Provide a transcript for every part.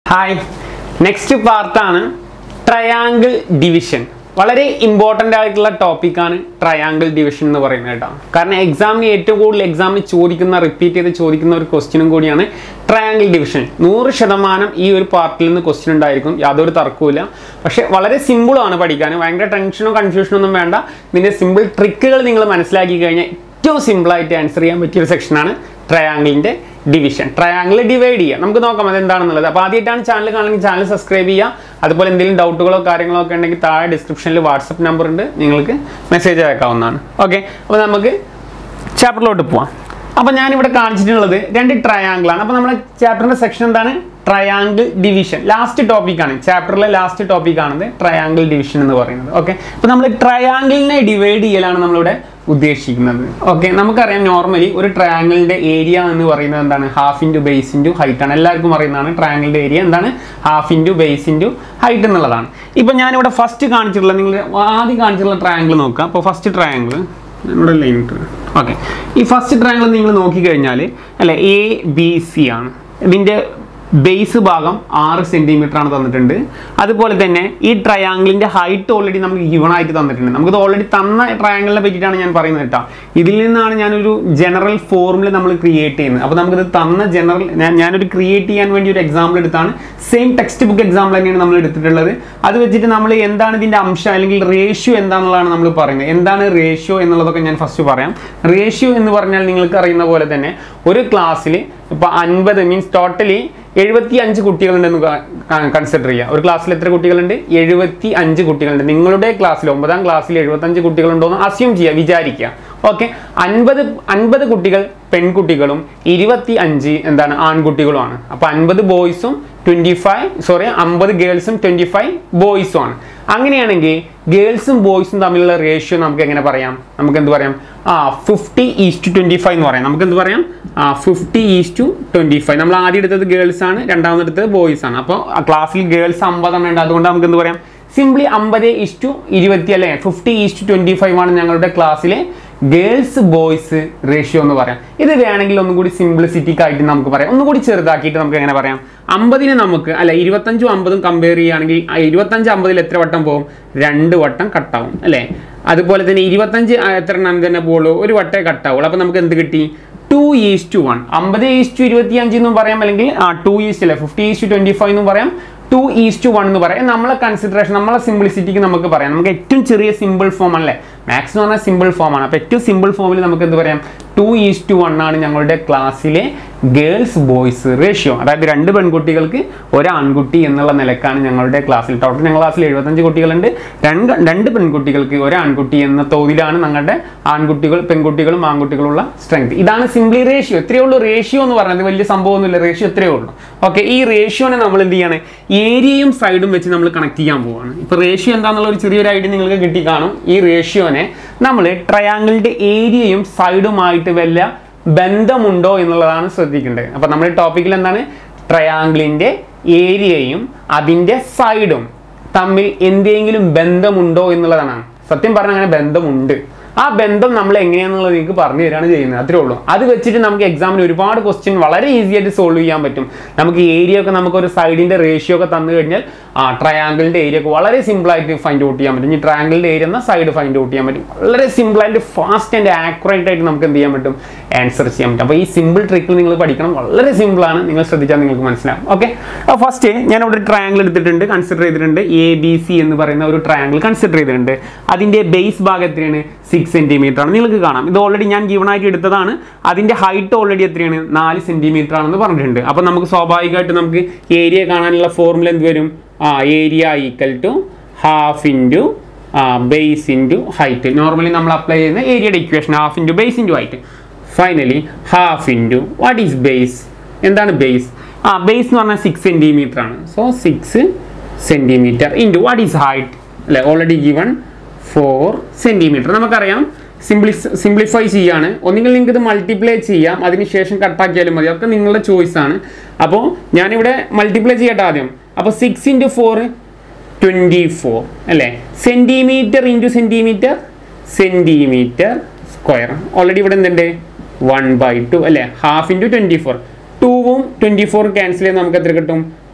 hi next പാർട്ടാണ് triangle division വളരെ important ആയിട്ടുള്ള ടോപ്പിക്കാണ് ട്രയാങ്കിൾ ഡിവിഷൻ എന്ന് പറയുന്നത് കേട്ടോ കാരണം എക്സാമിന് ഏറ്റവും കൂടുതൽ എക്സാമിന് ചോദിക്കുന്ന റിപ്പീറ്റ് ചെയ്ത് ചോദിക്കുന്ന ഒരു ക്വസ്റ്റ്യനും കൂടിയാണ് ട്രയാങ്കിൾ ഡിവിഷൻ നൂറ് ശതമാനം ഈ ഒരു പാർട്ടിൽ നിന്ന് ക്വസ്റ്റ്യൻ ഉണ്ടായിരിക്കും യാതൊരു തർക്കവുമില്ല പക്ഷേ വളരെ സിമ്പിളാണ് പഠിക്കാൻ ഭയങ്കര ടെൻഷനോ കൺഫ്യൂഷനോ ഒന്നും വേണ്ട ഇതിൻ്റെ സിമ്പിൾ ട്രിക്കുകൾ നിങ്ങൾ മനസ്സിലാക്കി കഴിഞ്ഞാൽ ഏറ്റവും സിമ്പിളായിട്ട് ആൻസർ ചെയ്യാൻ പറ്റിയ ഒരു സെക്ഷനാണ് ട്രയാങ്കിളിൻ്റെ ഡിവിഷൻ ട്രയാങ്കിൾ ഡിവൈഡ് ചെയ്യുക നമുക്ക് നോക്കാം അത് എന്താണെന്നുള്ളത് അപ്പോൾ ആദ്യമായിട്ടാണ് ചാനൽ കാണണമെങ്കിൽ ചാനൽ സബ്സ്ക്രൈബ് ചെയ്യുക അതുപോലെ എന്തെങ്കിലും ഡൗട്ടുകളോ കാര്യങ്ങളോ ഒക്കെ ഉണ്ടെങ്കിൽ താഴെ ഡിസ്ക്രിപ്ഷനിൽ വാട്സപ്പ് നമ്പർ ഉണ്ട് നിങ്ങൾക്ക് മെസ്സേജ് അയക്കാവുന്നതാണ് ഓക്കെ അപ്പോൾ നമുക്ക് ചാപ്റ്ററിലോട്ട് പോവാം അപ്പോൾ ഞാനിവിടെ കാണിച്ചിട്ടുള്ളത് രണ്ട് ട്രയാങ്കിൾ ആണ് അപ്പോൾ നമ്മുടെ ചാപ്റ്ററിൻ്റെ സെക്ഷൻ എന്താണ് ട്രയാങ്കിൾ ഡിവിഷൻ ലാസ്റ്റ് ടോപ്പിക്കാണ് ചാപ്റ്ററിലെ ലാസ്റ്റ് ടോപ്പിക്കാണത് ട്രയാങ്കിൾ ഡിവിഷൻ എന്ന് പറയുന്നത് ഓക്കെ അപ്പോൾ നമ്മൾ ട്രയാങ്കിളിനെ ഡിവൈഡ് ചെയ്യലാണ് നമ്മളിവിടെ ഉദ്ദേശിക്കുന്നത് ഓക്കെ നമുക്കറിയാം നോർമലി ഒരു ട്രയാങ്കിളിന്റെ ഏരിയ എന്ന് പറയുന്നത് എന്താണ് half into base into height ആണ് എല്ലാവർക്കും അറിയുന്നതാണ് ട്രയാങ്കിളിന്റെ ഏരിയ എന്താണ് half into base into height എന്നുള്ളതാണ് ഇപ്പം ഞാനിവിടെ ഫസ്റ്റ് കാണിച്ചിട്ടുള്ള നിങ്ങൾ ആദ്യം കാണിച്ചിട്ടുള്ള ട്രയാങ്കിൾ നോക്കുക അപ്പോൾ ഫസ്റ്റ് ട്രയാങ്കിൾ ഇവിടെ ലൈൻ ഇട്ട് ഓക്കെ ഈ ഫസ്റ്റ് ട്രയാങ്കിൾ നിങ്ങൾ നോക്കിക്കഴിഞ്ഞാൽ അല്ലെ എ ബി സി ആണ് ഇതിൻ്റെ ബേസ് ഭാഗം ആറ് സെൻറ്റിമീറ്റർ ആണ് തന്നിട്ടുണ്ട് അതുപോലെ തന്നെ ഈ ട്രയാങ്കിളിൻ്റെ ഹൈറ്റ് ഓൾറെഡി നമുക്ക് ഗിവൺ ആയിട്ട് തന്നിട്ടുണ്ട് നമുക്കിത് ഓൾറെഡി തന്ന ട്രയാങ്കിളിനെ പറ്റിയിട്ടാണ് ഞാൻ പറയുന്നത് കേട്ടോ ഇതിൽ നിന്നാണ് ഞാനൊരു ജനറൽ ഫോർമുല നമ്മൾ ക്രിയേറ്റ് ചെയ്യുന്നത് അപ്പോൾ നമുക്കിത് തന്ന ജനറൽ ഞാൻ ഞാനൊരു ക്രിയേറ്റ് ചെയ്യാൻ വേണ്ടി ഒരു എക്സാമ്പിൾ എടുത്താണ് സെയിം ടെക്സ്റ്റ് ബുക്ക് എക്സാമ്പിൾ തന്നെയാണ് നമ്മൾ എടുത്തിട്ടുള്ളത് അത് വെച്ചിട്ട് നമ്മൾ എന്താണ് ഇതിൻ്റെ അംശം അല്ലെങ്കിൽ റേഷ്യോ എന്താണെന്നുള്ളതാണ് നമ്മൾ പറയുന്നത് എന്താണ് റേഷ്യോ എന്നുള്ളതൊക്കെ ഞാൻ ഫസ്റ്റ് പറയാം റേഷ്യോ എന്ന് പറഞ്ഞാൽ നിങ്ങൾക്ക് അറിയുന്ന പോലെ തന്നെ ഒരു ക്ലാസ്സിൽ ഇപ്പോൾ അൻപത് മീൻസ് ടോട്ടലി എഴുപത്തി അഞ്ച് കുട്ടികളുണ്ടെന്ന് കൺസിഡർ ചെയ്യുക ഒരു ക്ലാസ്സിൽ എത്ര കുട്ടികളുണ്ട് എഴുപത്തി അഞ്ച് കുട്ടികളുണ്ട് നിങ്ങളുടെ ക്ലാസ്സിൽ ഒമ്പതാം ക്ലാസ്സിൽ എഴുപത്തഞ്ച് കുട്ടികളുണ്ടോ എന്ന് അസ്യൂം ചെയ്യുക വിചാരിക്കുക ഓക്കെ അൻപത് അൻപത് കുട്ടികൾ പെൺകുട്ടികളും ഇരുപത്തി അഞ്ച് എന്താണ് ആൺകുട്ടികളുമാണ് അപ്പോൾ അൻപത് ബോയ്സും ട്വൻറ്റി ഫൈവ് സോറി അമ്പത് ഗേൾസും ട്വൻറ്റി ഫൈവ് ബോയ്സും ആണ് അങ്ങനെയാണെങ്കിൽ ഗേൾസും ബോയ്സും തമ്മിലുള്ള റേഷ്യോ നമുക്ക് എങ്ങനെ പറയാം നമുക്ക് എന്ത് പറയാം ആ fifty is to twenty five എന്ന് പറയാം നമുക്ക് എന്ത് പറയാം ആ fifty is to twenty five നമ്മൾ ആദ്യം എടുത്തത് ഗേൾസ് ആണ് രണ്ടാമത് എടുത്തത് ബോയ്സ് ആണ് അപ്പോൾ ക്ലാസ്സിൽ ഗേൾസ് അമ്പതെണ്ണം ഉണ്ട് അതുകൊണ്ട് നമുക്ക് എന്ത് പറയാം സിംപ്ലി അമ്പത് ഈസ് ടു ഇരുപത്തി അല്ലേ fifty is to twenty five ആണ് ഞങ്ങളുടെ ക്ലാസ്സിലെ ഗേൾസ് ബോയ്സ് റേഷ്യോ എന്ന് പറയാം ഇത് വേണമെങ്കിൽ ഒന്നും കൂടി സിംപ്ലിസിറ്റിക്ക് ആയിട്ട് നമുക്ക് പറയാം ഒന്നും കൂടി ചെറുതാക്കിയിട്ട് നമുക്ക് എങ്ങനെ പറയാം അമ്പതിന് നമുക്ക് അല്ല ഇരുപത്തഞ്ചും അമ്പതും കമ്പയർ ചെയ്യുകയാണെങ്കിൽ ആ ഇരുപത്തഞ്ച് അമ്പതിൽ എത്ര വട്ടം പോകും രണ്ട് വട്ടം കട്ടാവും അല്ലേ അതുപോലെ തന്നെ ഇരുപത്തഞ്ച് എത്ര എണ്ണം തന്നെ പോകുള്ളൂ ഒരു വട്ടേ കട്ടാവുള്ളൂ അപ്പോൾ നമുക്ക് എന്ത് കിട്ടി ടു ഈസ് ടു വൺ അമ്പത് ഈസ് ടു ഇരുപത്തി അഞ്ച് എന്നും പറയാം അല്ലെങ്കിൽ ആ ടു ഈസ്റ്റ് അല്ലേ fifty is to twenty five എന്നും പറയാം ടു ഈസ് ടു വൺ എന്ന് പറയാം നമ്മളെ കൺസിഡറേഷൻ നമ്മളെ സിംപ്ലിസിറ്റിക്ക് നമുക്ക് പറയാം നമുക്ക് ഏറ്റവും ചെറിയ സിമ്പിൾ ഫോം അല്ലേ മാക്സ് എന്ന് പറഞ്ഞാൽ സിമ്പിൾ ഫോം ആണ് അപ്പോൾ ഏറ്റവും സിമ്പിൾ ഫോമിൽ നമുക്ക് എന്ത് പറയാം ടു ഈസ് ടു വൺ ആണ് ഞങ്ങളുടെ ക്ലാസ്സിലെ ഗേൾസ് ബോയ്സ് റേഷ്യോ അതായത് രണ്ട് പെൺകുട്ടികൾക്ക് ഒരു ആൺകുട്ടി എന്നുള്ള നിലക്കാണ് ഞങ്ങളുടെ ക്ലാസ്സിൽ ടോട്ടൽ ഞങ്ങളുടെ ക്ലാസ്സിൽ എഴുപത്തഞ്ച് കുട്ടികളുണ്ട് രണ്ട് രണ്ട് പെൺകുട്ടികൾക്ക് ഒരു ആൺകുട്ടി എന്ന തോതിലാണ് ഞങ്ങളുടെ ആൺകുട്ടികൾ പെൺകുട്ടികളും ആൺകുട്ടികളുള്ള സ്ട്രെങ്ത് ഇതാണ് സിംപ്ലി റേഷ്യോ ഇത്രയേ ഉള്ളൂ റേഷ്യോ എന്ന് പറയുന്നത് വലിയ സംഭവമൊന്നുമില്ല റേഷ്യോ ഇത്രയേ ഉള്ളൂ ഓക്കെ ഈ റേഷ്യോനെ നമ്മൾ എന്ത് ചെയ്യാണ് ഏരിയയും സൈഡും വെച്ച് നമ്മൾ കണക്ട് ചെയ്യാൻ പോവാണ് ഇപ്പോൾ റേഷ്യോ എന്താണെന്നുള്ള ഒരു ചെറിയൊരു ഐഡിയ നിങ്ങൾക്ക് കിട്ടി കാണും ഈ റേഷ്യോനെ നമ്മൾ ട്രയാങ്കിളിൻ്റെ ഏരിയയും സൈഡുമായിട്ട് വല്ല ബന്ധമുണ്ടോ എന്നുള്ളതാണ് ശ്രദ്ധിക്കേണ്ടത് അപ്പോൾ നമ്മുടെ ടോപ്പിക്കിൽ എന്താണ് ട്രയാങ്കിളിൻ്റെ ഏരിയയും അതിൻ്റെ സൈഡും തമ്മിൽ എന്തെങ്കിലും ബന്ധമുണ്ടോ എന്നുള്ളതാണ് സത്യം പറഞ്ഞാൽ അങ്ങനെ ബന്ധമുണ്ട് ആ ബന്ധം നമ്മൾ എങ്ങനെയാണെന്നുള്ളത് നിങ്ങൾക്ക് പറഞ്ഞു തരാണ് ചെയ്യുന്നത് അത്രേ ഉള്ളൂ അത് വെച്ചിട്ട് നമുക്ക് എക്സാമിന് ഒരുപാട് ക്വസ്റ്റ്യൻ വളരെ ഈസി ആയിട്ട് സോൾവ് ചെയ്യാൻ പറ്റും നമുക്ക് ഏരിയ ഒക്കെ നമുക്ക് ഒരു സൈഡിന്റെ റേഷ്യോ ഒക്കെ തന്നു കഴിഞ്ഞാൽ ആ ട്രയാങ്കിളിന്റെ ഏരിയ ഒക്കെ വളരെ സിമ്പിൾ ആയിട്ട് ഫൈൻഡ് ഔട്ട് ചെയ്യാൻ പറ്റും ഈ ട്രയാങ്കിളിന്റെ ഏരിയ എന്ന സൈഡ് ഫൈൻഡ് ഔട്ട് ചെയ്യാൻ പറ്റും വളരെ സിമ്പിൾ ആയിട്ട് ഫാസ്റ്റ് ആൻഡ് ആക്യുറേറ്റ് ആയിട്ട് നമുക്ക് എന്ത് ചെയ്യാൻ പറ്റും ആൻസർ ചെയ്യാൻ പറ്റും അപ്പോൾ ഈ സിമ്പിൾ ട്രിക്കിൽ നിങ്ങൾ പഠിക്കണം വളരെ സിമ്പിൾ ആണ് നിങ്ങൾ ശ്രദ്ധിച്ചാൽ നിങ്ങൾക്ക് മനസ്സിലാവും ഓക്കെ ഫസ്റ്റ് ഞാൻ ഇവിടെ ഒരു ട്രയാങ്കിൾ എടുത്തിട്ടുണ്ട് കൺസിഡർ ചെയ്തിട്ടുണ്ട് എ ബി സി എന്ന് പറയുന്ന ഒരു ട്രയാങ്കിൾ കൺസിഡർ ചെയ്തിട്ടുണ്ട് അതിന്റെ ബേസ് ഭാഗം എത്രയാണ് സിക്സ് സെന്റിമീറ്റർ ആണ് നിങ്ങൾക്ക് കാണാം ഇത് ഓൾറെഡി ഞാൻ ഗിവൺ ആയിട്ട് എടുത്തതാണ് അതിന്റെ ഹൈറ്റ് ഓൾറെഡി എത്രയാണ് നാല് സെന്റിമീറ്റർ ആണെന്ന് പറഞ്ഞിട്ടുണ്ട് അപ്പോൾ നമുക്ക് സ്വാഭാവികമായിട്ട് നമുക്ക് ഏരിയ കാണാനുള്ള ഫോർമുല എന്ത് വരും ആ area equal to half into base into height normally നമ്മൾ അപ്ലൈ ചെയ്യുന്ന ഏരിയയുടെ equation half into base into height finally half into what is base എന്താണ് ബേസ് ആ ബേസ് എന്ന് പറഞ്ഞാൽ സിക്സ് സെൻറ്റിമീറ്റർ ആണ് so six centimetre into what is height അല്ലേ already given four centimetre നമുക്കറിയാം സിംപ്ലി സിംപ്ലിഫൈ ചെയ്യാണ് ഒന്നുകിൽ നിങ്ങൾക്ക് ഇത് മൾട്ടിപ്ലൈ ചെയ്യാം അതിനുശേഷം കട്ടാക്കിയാലും മതി അതൊക്കെ നിങ്ങളുടെ ചോയ്സ് ആണ് അപ്പോൾ ഞാനിവിടെ മൾട്ടിപ്ലൈ ചെയ്യട്ടെ ആദ്യം അപ്പോൾ six into four twenty four അല്ലേ centimetre into centimetre centimetre square already ഇവിടെ എന്തുണ്ട് വൺ ബൈ ടു അല്ലേ ഹാഫ് ഇൻറ്റു ട്വൻറ്റി ഫോർ ടൂവും ട്വൻറ്റി ഫോർ ക്യാൻസൽ ചെയ്ത് നമുക്ക് എത്ര കിട്ടും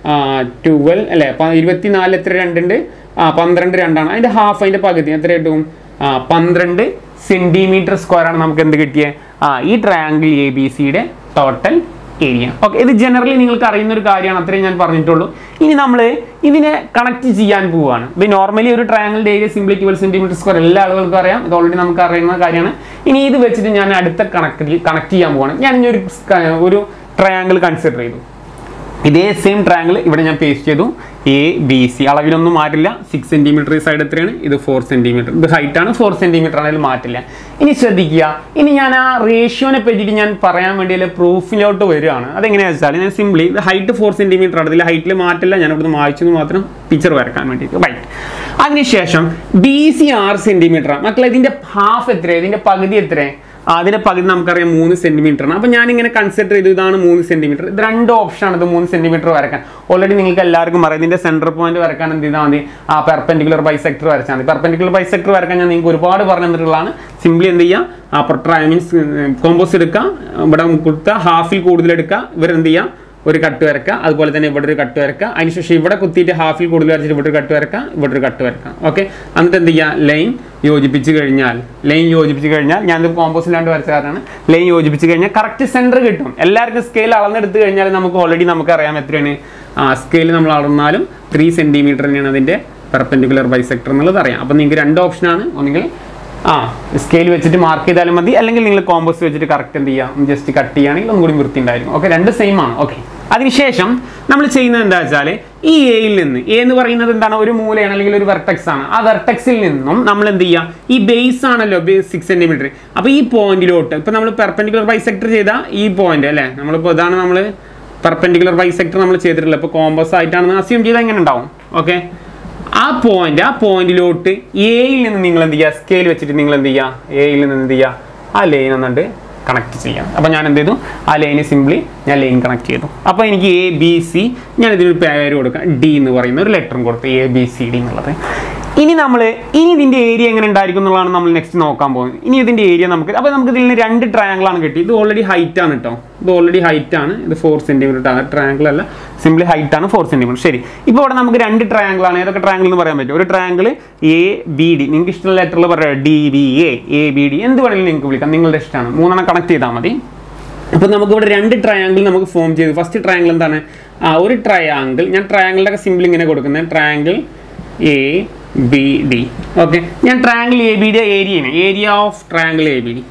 ട്വൽവ് അല്ലേ ഇരുപത്തിനാല് എത്ര രണ്ടുണ്ട് ആ പന്ത്രണ്ട് രണ്ടാണ് അതിൻ്റെ ഹാഫ് അതിൻ്റെ പകുതി എത്ര കിട്ടും ആ പന്ത്രണ്ട് സെൻറ്റിമീറ്റർ സ്ക്വയർ ആണ് നമുക്ക് എന്ത് കിട്ടിയത് ആ ഈ ട്രയാങ്കിൾ എ ബി സിയുടെ ടോട്ടൽ ഏരിയ ഓക്കെ ഇത് ജനറലി നിങ്ങൾക്ക് അറിയുന്ന ഒരു കാര്യമാണ് അത്രയും ഞാൻ പറഞ്ഞിട്ടുള്ളൂ ഇനി നമ്മൾ ഇതിനെ കണക്ട് ചെയ്യാൻ പോവുകയാണ് ഇത് നോർമലി ഒരു ട്രയാങ്കിളിൻ്റെ ഏരിയ സിംപ്ലി ട്വൽവ് സെൻറ്റിമീറ്റർ സ്ക്വയർ എല്ലാ ആളുകൾക്കും അറിയാം ഇത് ഓൾറെഡി നമുക്ക് അറിയുന്ന കാര്യമാണ് ഇനി ഇത് വെച്ചിട്ട് ഞാൻ അടുത്ത കണക്ട് കണക്ട് ചെയ്യാൻ പോവാണ് ഞാൻ ഇനി ഒരു ഒരു ട്രയാങ്കിൾ കൺസിഡർ ചെയ്തു ഇതേ സെയിം ട്രയാങ്കിൾ ഇവിടെ ഞാൻ പേസ്റ്റ് ചെയ്തു എ ബി സി അളവിലൊന്നും മാറ്റില്ല സിക്സ് സെന്റിമീറ്റർ ഈ സൈഡ് എത്രയാണ് ഇത് ഫോർ സെന്റിമീറ്റർ ഇത് ഹൈറ്റ് ആണ് ഫോർ സെന്റിമീറ്റർ ആണെങ്കിലും മാറ്റില്ല ഇനി ശ്രദ്ധിക്കുക ഇനി ഞാൻ ആ റേഷ്യോനെ പറ്റിയിട്ട് ഞാൻ പറയാൻ വേണ്ടി പ്രൂഫിലോട്ട് വരികയാണ് അതെങ്ങനെയാണെന്ന് വെച്ചാൽ ഞാൻ സിംപ്ലി ഇത് ഹൈറ്റ് ഫോർ സെന്റിമീറ്റർ ആണ് ഇതിൽ ഹൈറ്റിൽ മാറ്റില്ല ഞാൻ ഇവിടുന്ന് വായിച്ചെന്ന് മാത്രം പിക്ചർ വരക്കാൻ വേണ്ടിയിട്ട് റൈറ്റ് അതിനുശേഷം ബി സി ആറ് സെന്റിമീറ്റർ ആണ് മക്കളെ ഇതിന്റെ ഹാഫ് എത്രയാണ് ഇതിന്റെ പകുതി എത്രയാണ് അതിന്റെ പകുതി നമുക്കറിയാം മൂന്ന് സെന്റിമീറ്റർ ആണ് അപ്പൊ ഞാൻ ഇങ്ങനെ കൺസിഡർ ചെയ്തു ഇതാണ് മൂന്ന് സെന്റിമീറ്റർ ഇത് രണ്ട് ഓപ്ഷൻ ആണ് ഇത് മൂന്ന് സെന്റിമീറ്റർ വരക്കാൻ ഓൾറെഡി നിങ്ങൾക്ക് എല്ലാവർക്കും അറിയാം ഇതിന്റെ സെന്റർ പോയിന്റ് വരക്കാൻ എന്ത് ചെയ്താൽ മതി ആ പെർപെൻഡിക്കുലർ ബൈസെക്ടർ വരച്ചാൽ മതി പെർപെൻഡിക്കുലർ ബൈസെക്ടർ വരക്കാൻ ഞാൻ നിങ്ങൾക്ക് ഒരുപാട് പറഞ്ഞു തന്നിട്ടുള്ളതാണ് സിംപ്ലി എന്ത് ചെയ്യുക ആ പ്രൊട്ര മീൻസ് കോമ്പോസ് എടുക്കുക ഇവിടെ കൊടുക്കുക ഹാഫിൽ കൂടുതൽ എടുക്കുക ഇവരെന്ത് ചെയ്യുക ഒരു കട്ട് വരക്കുക അതുപോലെ തന്നെ ഇവിടെ ഒരു കട്ട് വരക്കുക അതിനുശേഷം ഇവിടെ കുത്തിയിട്ട് ഹാഫിൽ കൂടുതൽ വരച്ചിട്ട് ഇവിടെ ഒരു കട്ട് വരക്കുക ഇവിടെ ഒരു കട്ട് വരക്കുക ഓക്കെ എന്നിട്ട് എന്ത് ചെയ്യുക ലൈൻ യോജിപ്പിച്ച് കഴിഞ്ഞാൽ ലൈൻ യോജിപ്പിച്ച് കഴിഞ്ഞാൽ ഞാനിത് കോമ്പോസിലാണ്ട് വരച്ച കാരണമാണ് ലൈൻ യോജിപ്പിച്ച് കഴിഞ്ഞാൽ കറക്റ്റ് സെൻറ്റർ കിട്ടും എല്ലാവർക്കും സ്കെയിൽ അളന്നെടുത്ത് കഴിഞ്ഞാൽ നമുക്ക് ഓൾറെഡി നമുക്കറിയാം എത്രയാണ് ആ സ്കെയിൽ നമ്മൾ അളന്നാലും ത്രീ സെൻറ്റിമീറ്റർ തന്നെയാണ് അതിൻ്റെ പെർപെൻഡിക്കുലർ ബൈസെക്ടർ എന്നുള്ളത് അറിയാം അപ്പം നിങ്ങൾക്ക് രണ്ട് ഓപ്ഷനാണ് ഒന്നുകിൽ ആ സ്കെയിൽ വെച്ചിട്ട് മാർക്ക് ചെയ്താലും മതി അല്ലെങ്കിൽ നിങ്ങൾ കോമ്പോസ് വെച്ചിട്ട് കറക്റ്റ് എന്ത് ചെയ്യാം ജസ്റ്റ് കട്ട് ചെയ്യുകയാണെങ്കിൽ ഒന്നും കൂടി വൃത്തി ഉണ്ടായിരിക്കും ഓക്കെ രണ്ട് സെയിം ആണ് ഓക്കെ അതിനുശേഷം നമ്മൾ ചെയ്യുന്നത് എന്താ വെച്ചാൽ ഈ എയിൽ നിന്ന് എ എന്ന് പറയുന്നത് എന്താണ് ഒരു മൂലയാണ് അല്ലെങ്കിൽ ഒരു വെർട്ടെക്സ് ആണ് ആ വെർട്ടെക്സിൽ നിന്നും നമ്മൾ എന്ത് ചെയ്യുക ഈ ബേസ് ആണല്ലോ സിക്സ് സെന്റിമീറ്റർ അപ്പോൾ ഈ പോയിന്റിലോട്ട് ഇപ്പോൾ നമ്മൾ പെർപെൻഡിക്കുലർ ബൈസെക്ടർ ചെയ്ത ഈ പോയിന്റ് അല്ലേ നമ്മളിപ്പോൾ ഇതാണ് നമ്മൾ പെർപെൻഡിക്കുലർ ബൈസെക്ടർ നമ്മൾ ചെയ്തിട്ടുള്ളത് ഇപ്പോൾ കോമ്പസ് ആയിട്ടാണെന്ന് അസ്യൂം ചെയ്താൽ എങ്ങനെ ഉണ്ടാവും ഓക്കെ ആ പോയിന്റ് ആ പോയിന്റിലോട്ട് എയിൽ നിന്ന് നിങ്ങൾ എന്ത് ചെയ്യുക സ്കെയിൽ വെച്ചിട്ട് നിങ്ങൾ എന്ത് ചെയ്യുക എയിൽ നിന്ന് എന്ത് ചെയ്യുക ആ ലൈൻ ഒന്നുണ്ട് കണക്ട് ചെയ്യാം അപ്പോൾ ഞാൻ എന്ത് ചെയ്തു ആ ലൈന് സിംപ്ലി ഞാൻ ലൈൻ കണക്ട് ചെയ്തു അപ്പോൾ എനിക്ക് എ ബി സി ഞാൻ ഇതിനൊരു പേര് കൊടുക്കാം ഡി എന്ന് പറയുന്ന ഒരു ലെറ്ററും കൊടുത്തു എ ബി സി ഡി എന്നുള്ളത് ഇനി നമ്മൾ ഇനി ഇതിൻ്റെ ഏരിയ എങ്ങനെ ഉണ്ടായിരിക്കും എന്നുള്ളതാണ് നമ്മൾ നെക്സ്റ്റ് നോക്കാൻ പോകുന്നത് ഇനി ഇതിൻ്റെ ഏരിയ നമുക്ക് അപ്പോൾ നമുക്ക് ഇതിൽ നിന്ന് രണ്ട് triangle ആണ് കിട്ടി ഇത് ഓൾറെഡി ഹൈറ്റ് ആണ് കേട്ടോ ഇത് ഓൾറെഡി ഹൈറ്റ് ആണ് ഇത് ഫോർ സെൻറ്റിമീറ്റർ ആണ് ട്രയാങ്കിൾ അല്ല സിംപ്ലി ഹൈറ്റ് ആണ് ഫോർ സെൻറ്റിമീറ്റർ ശരി ഇപ്പോൾ ഇവിടെ നമുക്ക് രണ്ട് triangle ആണ് ഏതൊക്കെ ട്രയാങ്കിൾ എന്ന് പറയാൻ പറ്റും ഒരു ട്രയാങ്കിൾ എ ബി ഡി നിങ്ങൾക്ക് ഇഷ്ടമുള്ള ലെറ്ററിൽ പറയാം D B A A B D എന്ത് വേണമെങ്കിലും നിങ്ങൾക്ക് വിളിക്കാം നിങ്ങളുടെ ഇഷ്ടമാണ് മൂന്നെണ്ണം കണക്ട് ചെയ്താൽ മതി അപ്പോൾ നമുക്ക് ഇവിടെ രണ്ട് ട്രയാങ്കിൾ നമുക്ക് ഫോം ചെയ്തു ഫസ്റ്റ് ട്രയാങ്കിൾ എന്താണ് ആ ഒരു ട്രയാങ്കിൾ ഞാൻ ട്രയാങ്കിളിൻ്റെ ഒക്കെ സിമ്പിൾ ഇങ്ങനെ കൊടുക്കുന്നത് triangle A B D okay ഞാൻ ട്രയാങ്കിൾ എ ബിയുടെ ഏരിയയാണ് area of triangle A B D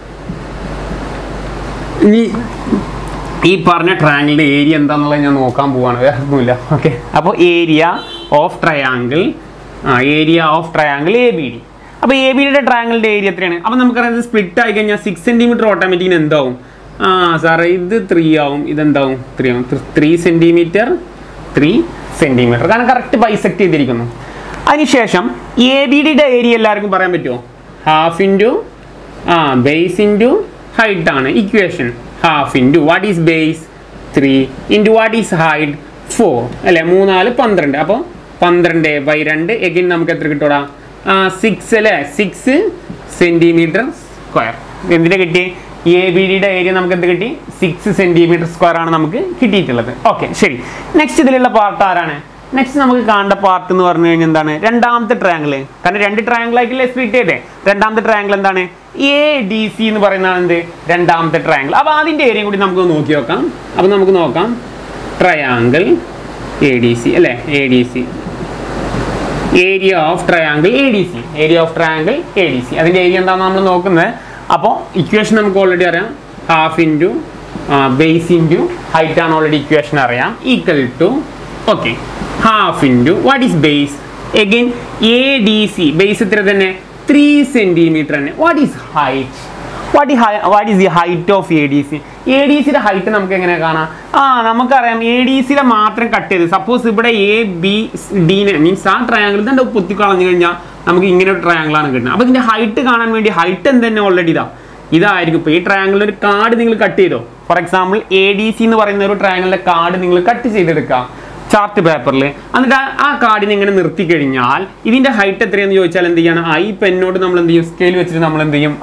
ഇനി ഈ പറഞ്ഞ ട്രയാങ്കിളിൻ്റെ ഏരിയ എന്താണെന്നുള്ളത് ഞാൻ നോക്കാൻ പോവാണ് വേറെ ഒന്നുമില്ല ഓക്കെ അപ്പോൾ ഏരിയ ഓഫ് ട്രയാങ്കിൾ ആ area of triangle A B D അപ്പോൾ എ ബിയുടെ ട്രയാങ്കിളിൻ്റെ ഏരിയ എത്രയാണ് അപ്പോൾ നമുക്കറിയാം ഇത് സ്പ്ലിറ്റ് ആയി കഴിഞ്ഞാൽ സിക്സ് സെൻറ്റിമീറ്റർ ഓട്ടോമാറ്റിക്കിന് എന്താവും ആ സാറേ ഇത് ത്രീ ആവും ഇതെന്താവും ത്രീ ആവും ത്രീ സെൻറ്റിമീറ്റർ ത്രീ സെൻറ്റിമീറ്റർ കാരണം കറക്റ്റ് ബൈസെക്ട് ചെയ്തിരിക്കുന്നു അതിനുശേഷം എ ബി ഡിയുടെ ഏരിയ എല്ലാവർക്കും പറയാൻ പറ്റുമോ ഹാഫ് ഇൻറ്റു ആ ബേസ് ഇൻറ്റു ഹൈറ്റ് ആണ് equation half into what is base three into what is height four അല്ലേ മൂന്നാല് പന്ത്രണ്ട് അപ്പോൾ പന്ത്രണ്ട് ബൈ രണ്ട് എഗിൻ നമുക്ക് എത്ര കിട്ടൂടാ ആ സിക്സ് അല്ലേ സിക്സ് സെൻറ്റിമീറ്റർ സ്ക്വയർ എന്തിനാ കിട്ടി എ ബി ഡിയുടെ ഏരിയ നമുക്ക് എന്ത് കിട്ടി സിക്സ് സെൻറ്റിമീറ്റർ സ്ക്വയർ ആണ് നമുക്ക് കിട്ടിയിട്ടുള്ളത് ഓക്കെ ശരി നെക്സ്റ്റ് ഇതിലുള്ള പാർട്ട് ആരാണ് നെക്സ്റ്റ് നമുക്ക് കാണേണ്ട പാർട്ട് എന്ന് പറഞ്ഞു കഴിഞ്ഞാൽ എന്താണ് രണ്ടാമത്തെ ട്രയാങ്കിൾ കാരണം രണ്ട് ട്രയാങ്കിൾ ആയിട്ടില്ലേ സ്പ്ലിറ്റ് ചെയ്തേ രണ്ടാമത്തെ ട്രയാങ്കിൾ എന്താണ് എ ഡി സി എന്ന് പറയുന്നതാണ് എന്ത് രണ്ടാമത്തെ ട്രയാങ്കിൾ അപ്പോൾ അതിൻ്റെ ഏരിയ കൂടി നമുക്ക് നോക്കി നോക്കാം അപ്പോൾ നമുക്ക് നോക്കാം ട്രയാങ്കിൾ എ ഡി സി അല്ലേ A D C area of triangle A D C area of triangle A D C അതിൻ്റെ ഏരിയ എന്താണെന്ന് നമ്മൾ നോക്കുന്നത് അപ്പോൾ ഇക്വേഷൻ നമുക്ക് ഓൾറെഡി അറിയാം half into base into height ആണ് ഓൾറെഡി ഇക്വേഷൻ അറിയാം equal to okay half into what is base again A D C base ഇത്ര തന്നെ ത്രീ സെൻറ്റിമീറ്റർ തന്നെ വാട്ട് ഈസ് ഹൈറ്റ് വാട്ട് ഈ what is the height of A D C A D സിയുടെ height നമുക്ക് എങ്ങനെ കാണാം ആ നമുക്കറിയാം എ ഡി സിയുടെ മാത്രം കട്ട് ചെയ്ത് സപ്പോസ് ഇവിടെ എ ബി ഡീനെ മീൻസ് ആ ട്രയാങ്കിൾ ഇതിൻ്റെ കുത്തി കളഞ്ഞു കഴിഞ്ഞാൽ നമുക്ക് ഇങ്ങനെ ഒരു triangle ആണ് കിട്ടുന്നത് അപ്പോൾ ഇതിൻ്റെ ഹൈറ്റ് കാണാൻ വേണ്ടി ഹൈറ്റ് എന്ത് തന്നെ ഓൾറെഡി ഇതാ ഇതായിരിക്കും ഇപ്പോൾ ഈ ട്രയാങ്കിളിൽ ഒരു കാർഡ് നിങ്ങൾ കട്ട് ചെയ്തോ for example A D C എന്ന് പറയുന്ന ഒരു ട്രയാങ്കിളിൻ്റെ കാർഡ് നിങ്ങൾ കട്ട് ചെയ്തെടുക്കുക ചാർട്ട് പേപ്പറിൽ എന്നിട്ട് ആ- ആ കാർഡിനെ ഇങ്ങനെ നിർത്തി കഴിഞ്ഞാൽ ഇതിന്റെ ഹൈറ്റ് എത്രയാണെന്ന് ചോദിച്ചാൽ എന്ത് ചെയ്യണം ആ ഈ പെന്നോട് നമ്മൾ എന്ത് ചെയ്യും സ്കെയിൽ വെച്ചിട്ട് നമ്മൾ എന്ത് ചെയ്യും ആ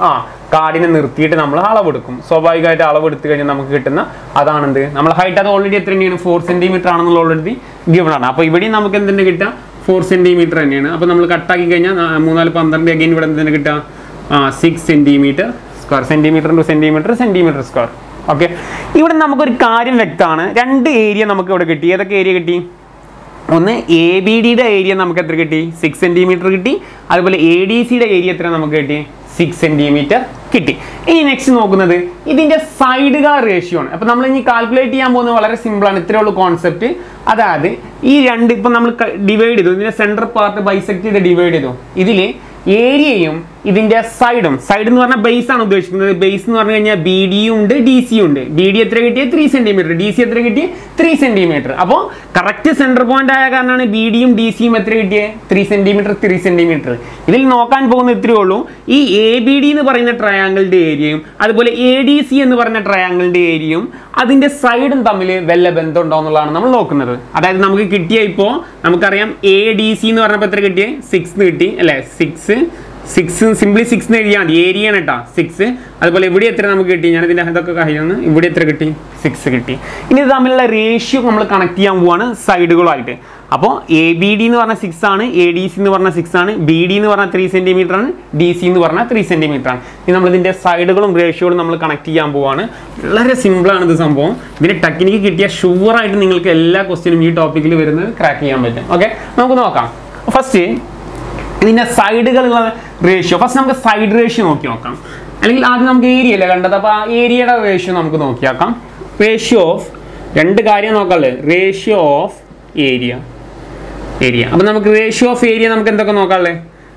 കാർഡിനെ നിർത്തിയിട്ട് നമ്മൾ അളവെടുക്കും സ്വാഭാവികമായിട്ട് അളവെടുത്ത് കഴിഞ്ഞാൽ നമുക്ക് കിട്ടുന്ന അതാണെന്ത് നമ്മൾ ഹൈറ്റ് അത് ഓൾറെഡി എത്ര തന്നെയാണ് ഫോർ സെന്റിമീറ്റർ ആണെന്നുള്ള ഓൾറെഡി ഗിവൺ ആണ് അപ്പോൾ ഇവിടെയും നമുക്ക് എന്തിൻ്റെ കിട്ടുക ഫോർ സെന്റിമീറ്റർ തന്നെയാണ് അപ്പോൾ നമ്മൾ കട്ടാക്കി കഴിഞ്ഞാൽ നാ- മൂന്നാല് പന്ത്രണ്ട് അഗൈൻ ഇവിടെ എന്തിൻ്റെ കിട്ടുക ആ six centimetre square centimetre two centimetre centimetre square okay ഇവിടെ നമുക്കൊരു കാര്യം വ്യക്തമാണ് രണ്ട് ഏരിയ നമുക്ക് ഇവിടെ കിട്ടി ഏതൊക്കെ ഏരിയ കിട്ടി ഒന്ന് എ ബി ഡിയുടെ ഏരിയ നമുക്ക് എത്ര കിട്ടി സിക്സ് സെന്റിമീറ്റർ കിട്ടി അതുപോലെ എ ഡി സിയുടെ ഏരിയ എത്ര നമുക്ക് കിട്ടി സിക്സ് സെന്റിമീറ്റർ കിട്ടി ഇനി നെക്സ്റ്റ് നോക്കുന്നത് ഇതിന്റെ സൈഡുകൾ റേഷ്യോ ആണ് അപ്പൊ നമ്മൾ ഇനി കാൽക്കുലേറ്റ് ചെയ്യാൻ പോകുന്നത് വളരെ സിമ്പിൾ ആണ് ഇത്രയേ ഉള്ളൂ കോൺസെപ്റ്റ് അതായത് ഈ രണ്ട് ഇപ്പൊ നമ്മൾ ഡിവൈഡ് ചെയ്തു ഇതിന്റെ സെൻട്രൽ പാർട്ട് ബൈസെക്ട് ചെയ്ത് ഡിവൈഡ് ചെയ്തു ഇതിൽ ഏരിയയും ഇതിന്റെ സൈഡും സൈഡ് എന്ന് പറഞ്ഞാൽ ബേസ് ആണ് ഉദ്ദേശിക്കുന്നത് ബേസ് എന്ന് പറഞ്ഞു കഴിഞ്ഞാൽ ബി ഡിയും ഉണ്ട് ഡി സിയും ഉണ്ട് ബി ഡി എത്ര കിട്ടിയ ത്രീ സെന്റിമീറ്റർ ഡി സി എത്ര കിട്ടിയ ത്രീ സെന്റിമീറ്റർ അപ്പോൾ കറക്റ്റ് സെന്റർ പോയിന്റ് ആയ കാരണമാണ് ബി ഡിയും ഡി സിയും എത്ര കിട്ടിയത് ത്രീ സെന്റിമീറ്റർ ത്രീ സെന്റിമീറ്റർ ഇതിൽ നോക്കാൻ പോകുന്ന ഇത്രയേ ഉള്ളൂ ഈ എ ബി ഡി എന്ന് പറയുന്ന ട്രയാങ്കിളിന്റെ ഏരിയയും അതുപോലെ എ ഡി സി എന്ന് പറയുന്ന ട്രയാങ്കിളിന്റെ ഏരിയയും അതിന്റെ സൈഡും തമ്മിൽ വല്ല ബന്ധം ഉണ്ടോ എന്നുള്ളതാണ് നമ്മൾ നോക്കുന്നത് അതായത് നമുക്ക് കിട്ടിയ ഇപ്പോൾ നമുക്കറിയാം എ ഡി സി എന്ന് പറഞ്ഞപ്പോൾ എത്ര കിട്ടിയേ സിക്സ് കിട്ടി അല്ലേ സിക്സ് സിക്സ് സിംപ്ലി സിക്സ് എന്ന് എഴുതിയാൽ മതി ഏരിയ ആണ് കേട്ടോ സിക്സ് അതുപോലെ ഇവിടെ എത്ര നമുക്ക് കിട്ടി ഞാൻ ഇതിൻ്റെ ഇതൊക്കെ കഴിയുന്നു ഇവിടെ എത്ര കിട്ടി സിക്സ് കിട്ടി ഇനി ഇത് തമ്മിലുള്ള റേഷ്യോ നമ്മൾ കണക്ട് ചെയ്യാൻ പോവാണ് സൈഡുകളായിട്ട് അപ്പോൾ എ ബി ഡി എന്ന് പറഞ്ഞാൽ സിക്സ് ആണ് എ ഡി സി എന്ന് പറഞ്ഞാൽ സിക്സ് ആണ് ബി ഡി എന്ന് പറഞ്ഞാൽ ത്രീ സെൻറ്റിമീറ്റർ ആണ് ഡി സി എന്ന് പറഞ്ഞാൽ ത്രീ സെൻറ്റിമീറ്റർ ആണ് ഇനി നമ്മൾ ഇതിൻ്റെ സൈഡുകളും റേഷ്യോകളും നമ്മൾ കണക്ട് ചെയ്യാൻ പോവാണ് വളരെ സിമ്പിളാണ് ഇത് സംഭവം ഇതിൻ്റെ ടെക്നിക്ക് കിട്ടിയ ഷുവറായിട്ട് നിങ്ങൾക്ക് എല്ലാ ക്വസ്റ്റ്യനും ഈ ടോപ്പിക്കിൽ വരുന്നത് ക്രാക്ക് ചെയ്യാൻ പറ്റും ഓക്കെ നമുക്ക് നോക്കാം ഫസ്റ്റ് ഇതിന്റെ സൈഡുകളുള്ള റേഷ്യോ ഫസ്റ്റ് നമുക്ക് സൈഡ് റേഷ്യോ നോക്കി നോക്കാം അല്ലെങ്കിൽ ആദ്യം നമുക്ക് ഏരിയ അല്ലേ കണ്ടത് അപ്പോൾ ആ ഏരിയയുടെ റേഷ്യോ നമുക്ക് നോക്കിയാക്കാം റേഷ്യോ ഓഫ് രണ്ട് കാര്യം നോക്കാമല്ലേ റേഷ്യോ ഓഫ് ഏരിയ ഏരിയ അപ്പം നമുക്ക് റേഷ്യോ ഓഫ് ഏരിയ നമുക്ക് എന്തൊക്കെ നോക്കാമല്ലേ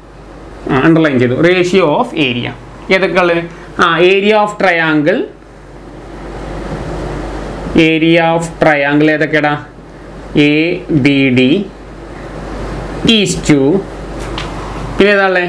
ആ അണ്ടർലൈൻ ചെയ്തു റേഷ്യോ ഓഫ് ഏരിയ ഏതൊക്കെ ഉള്ളത് ആ area of triangle area of triangle ഏതൊക്കെയാടാ A B D is to പിന്നെ ഏതാളെ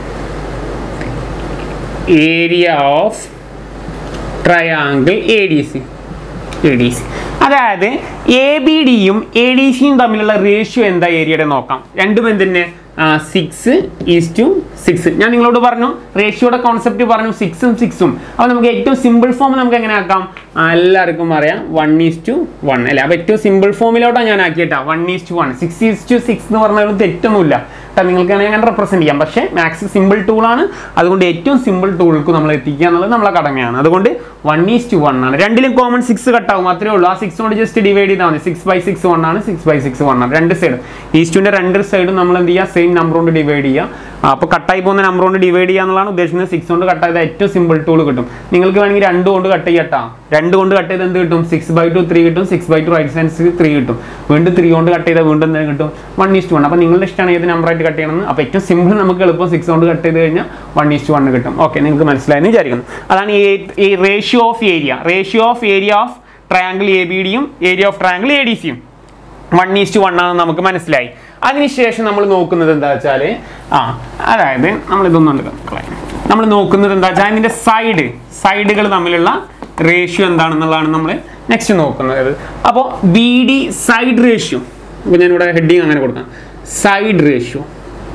area of triangle A D C A D C അതായത് എ ബി ഡിയും എ ഡി സിയും തമ്മിലുള്ള റേഷ്യോ എന്താ ഏരിയയുടെ നോക്കാം രണ്ടും എന്തിന് സിക്സ് ഈസ് ടു സിക്സ് ഞാൻ നിങ്ങളോട് പറഞ്ഞു റേഷ്യോയുടെ കോൺസെപ്റ്റ് പറഞ്ഞു സിക്സും സിക്സും അപ്പോൾ നമുക്ക് ഏറ്റവും സിമ്പിൾ ഫോം നമുക്ക് എങ്ങനെ ആക്കാം ആ, എല്ലാവർക്കും അറിയാം വൺ ഈസ് ടു വൺ അല്ലേ അപ്പോൾ ഏറ്റവും സിമ്പിൾ ഫോമിലോട്ടാണ് ഞാൻ ആക്കിയിട്ടാ one is to one six is to six എന്ന് പറഞ്ഞാൽ തെറ്റൊന്നുമില്ല കേട്ടോ നിങ്ങൾക്ക് വേണമെങ്കിൽ അങ്ങനെ റെപ്രസെൻറ്റ് ചെയ്യാം പക്ഷേ മാത്സ് സിമ്പിൾ ടൂളാണ് അതുകൊണ്ട് ഏറ്റവും സിമ്പിൾ ടൂൾക്ക് നമ്മൾ എത്തിക്കുക എന്നുള്ളത് നമ്മളെ കടമയാണ് അതുകൊണ്ട് വൺ ഈസ് ടു വൺ ആണ് രണ്ടിലും കോമൺ സിക്സ് കട്ടാവും അത്രേ ഉള്ളൂ ആ സിക്സ് കൊണ്ട് ജസ്റ്റ് ഡിവൈഡ് ചെയ്താൽ മതി സിക്സ് ബൈ സിക്സ് വൺ ആണ് സിക്സ് ബൈ സിക്സ് വൺ ആണ് രണ്ട് സൈഡ് ഈസ്റ്റുവിൻ്റെ രണ്ട് സൈഡും നമ്മൾ എന്ത് ചെയ്യുക സെയിം നമ്പർ കൊണ്ട് ഡിവൈഡ് ചെയ്യുക അപ്പോൾ കട്ടായി പോകുന്ന നമ്പർ കൊണ്ട് ഡിവൈഡ് ചെയ്യുക എന്നുള്ളതാണ് ഉദ്ദേശിക്കുന്നത് സിക്സ് കൊണ്ട് കട്ട് ചെയ്താൽ ഏറ്റവും സിമ്പിൾ ടൂൾ കിട്ടും നിങ്ങൾക്ക് വേണമെങ്കിൽ രണ്ട് കൊണ്ട് കട്ട് ചെയ്യട്ടാ രണ്ട് കൊണ്ട് കട്ട് ചെയ്ത് എന്ത് കിട്ടും സിക്സ് ബൈ ടു ത്രീ കിട്ടും സിക്സ് ബൈ ടു റൈറ്റ് സൈൻസ് ത്രീ കിട്ടും വീണ്ടും ത്രീ കൊണ്ട് കട്ട് ചെയ്താൽ വീണ്ടും എന്ത് കിട്ടും വൺ ഈസ്റ്റ് വൺ അപ്പോൾ നിങ്ങളുടെ ഇഷ്ടമാണ് ഏത് നമ്പറായിട്ട് കട്ട് ചെയ്യണമെന്ന് അപ്പോൾ ഏറ്റവും സിമ്പിൾ നമുക്ക് എളുപ്പം സിക്സ് കൊണ്ട് കട്ട് ചെയ്ത് കഴിഞ്ഞാൽ വൺ ഈസ്റ്റ് വൺ കിട്ടും ഓക്കെ നിങ്ങൾക്ക് മനസ്സിലായെന്ന് വിചാരിക്കുന്നു അതാണ് ഈ ratio of area ratio of area of triangle A B ഡിയും area of triangle A D സിയും വൺ ഈസ്റ്റ് വൺ ആണെന്ന് നമുക്ക് മനസ്സിലായി അതിനുശേഷം നമ്മൾ നോക്കുന്നത് എന്താ വെച്ചാൽ ആ അതായത് നമ്മൾ ഇതൊന്നും നമ്മൾ നോക്കുന്നത് എന്താ വെച്ചാൽ ഇതിൻ്റെ സൈഡ് സൈഡുകൾ തമ്മിലുള്ള റേഷ്യോ എന്താണെന്നുള്ളതാണ് നമ്മൾ നെക്സ്റ്റ് നോക്കുന്നത് അപ്പോൾ ബി ഡി സൈഡ് റേഷ്യോ അപ്പോൾ ഞാനിവിടെ ഹെഡിങ് അങ്ങനെ കൊടുക്കാം സൈഡ് റേഷ്യോ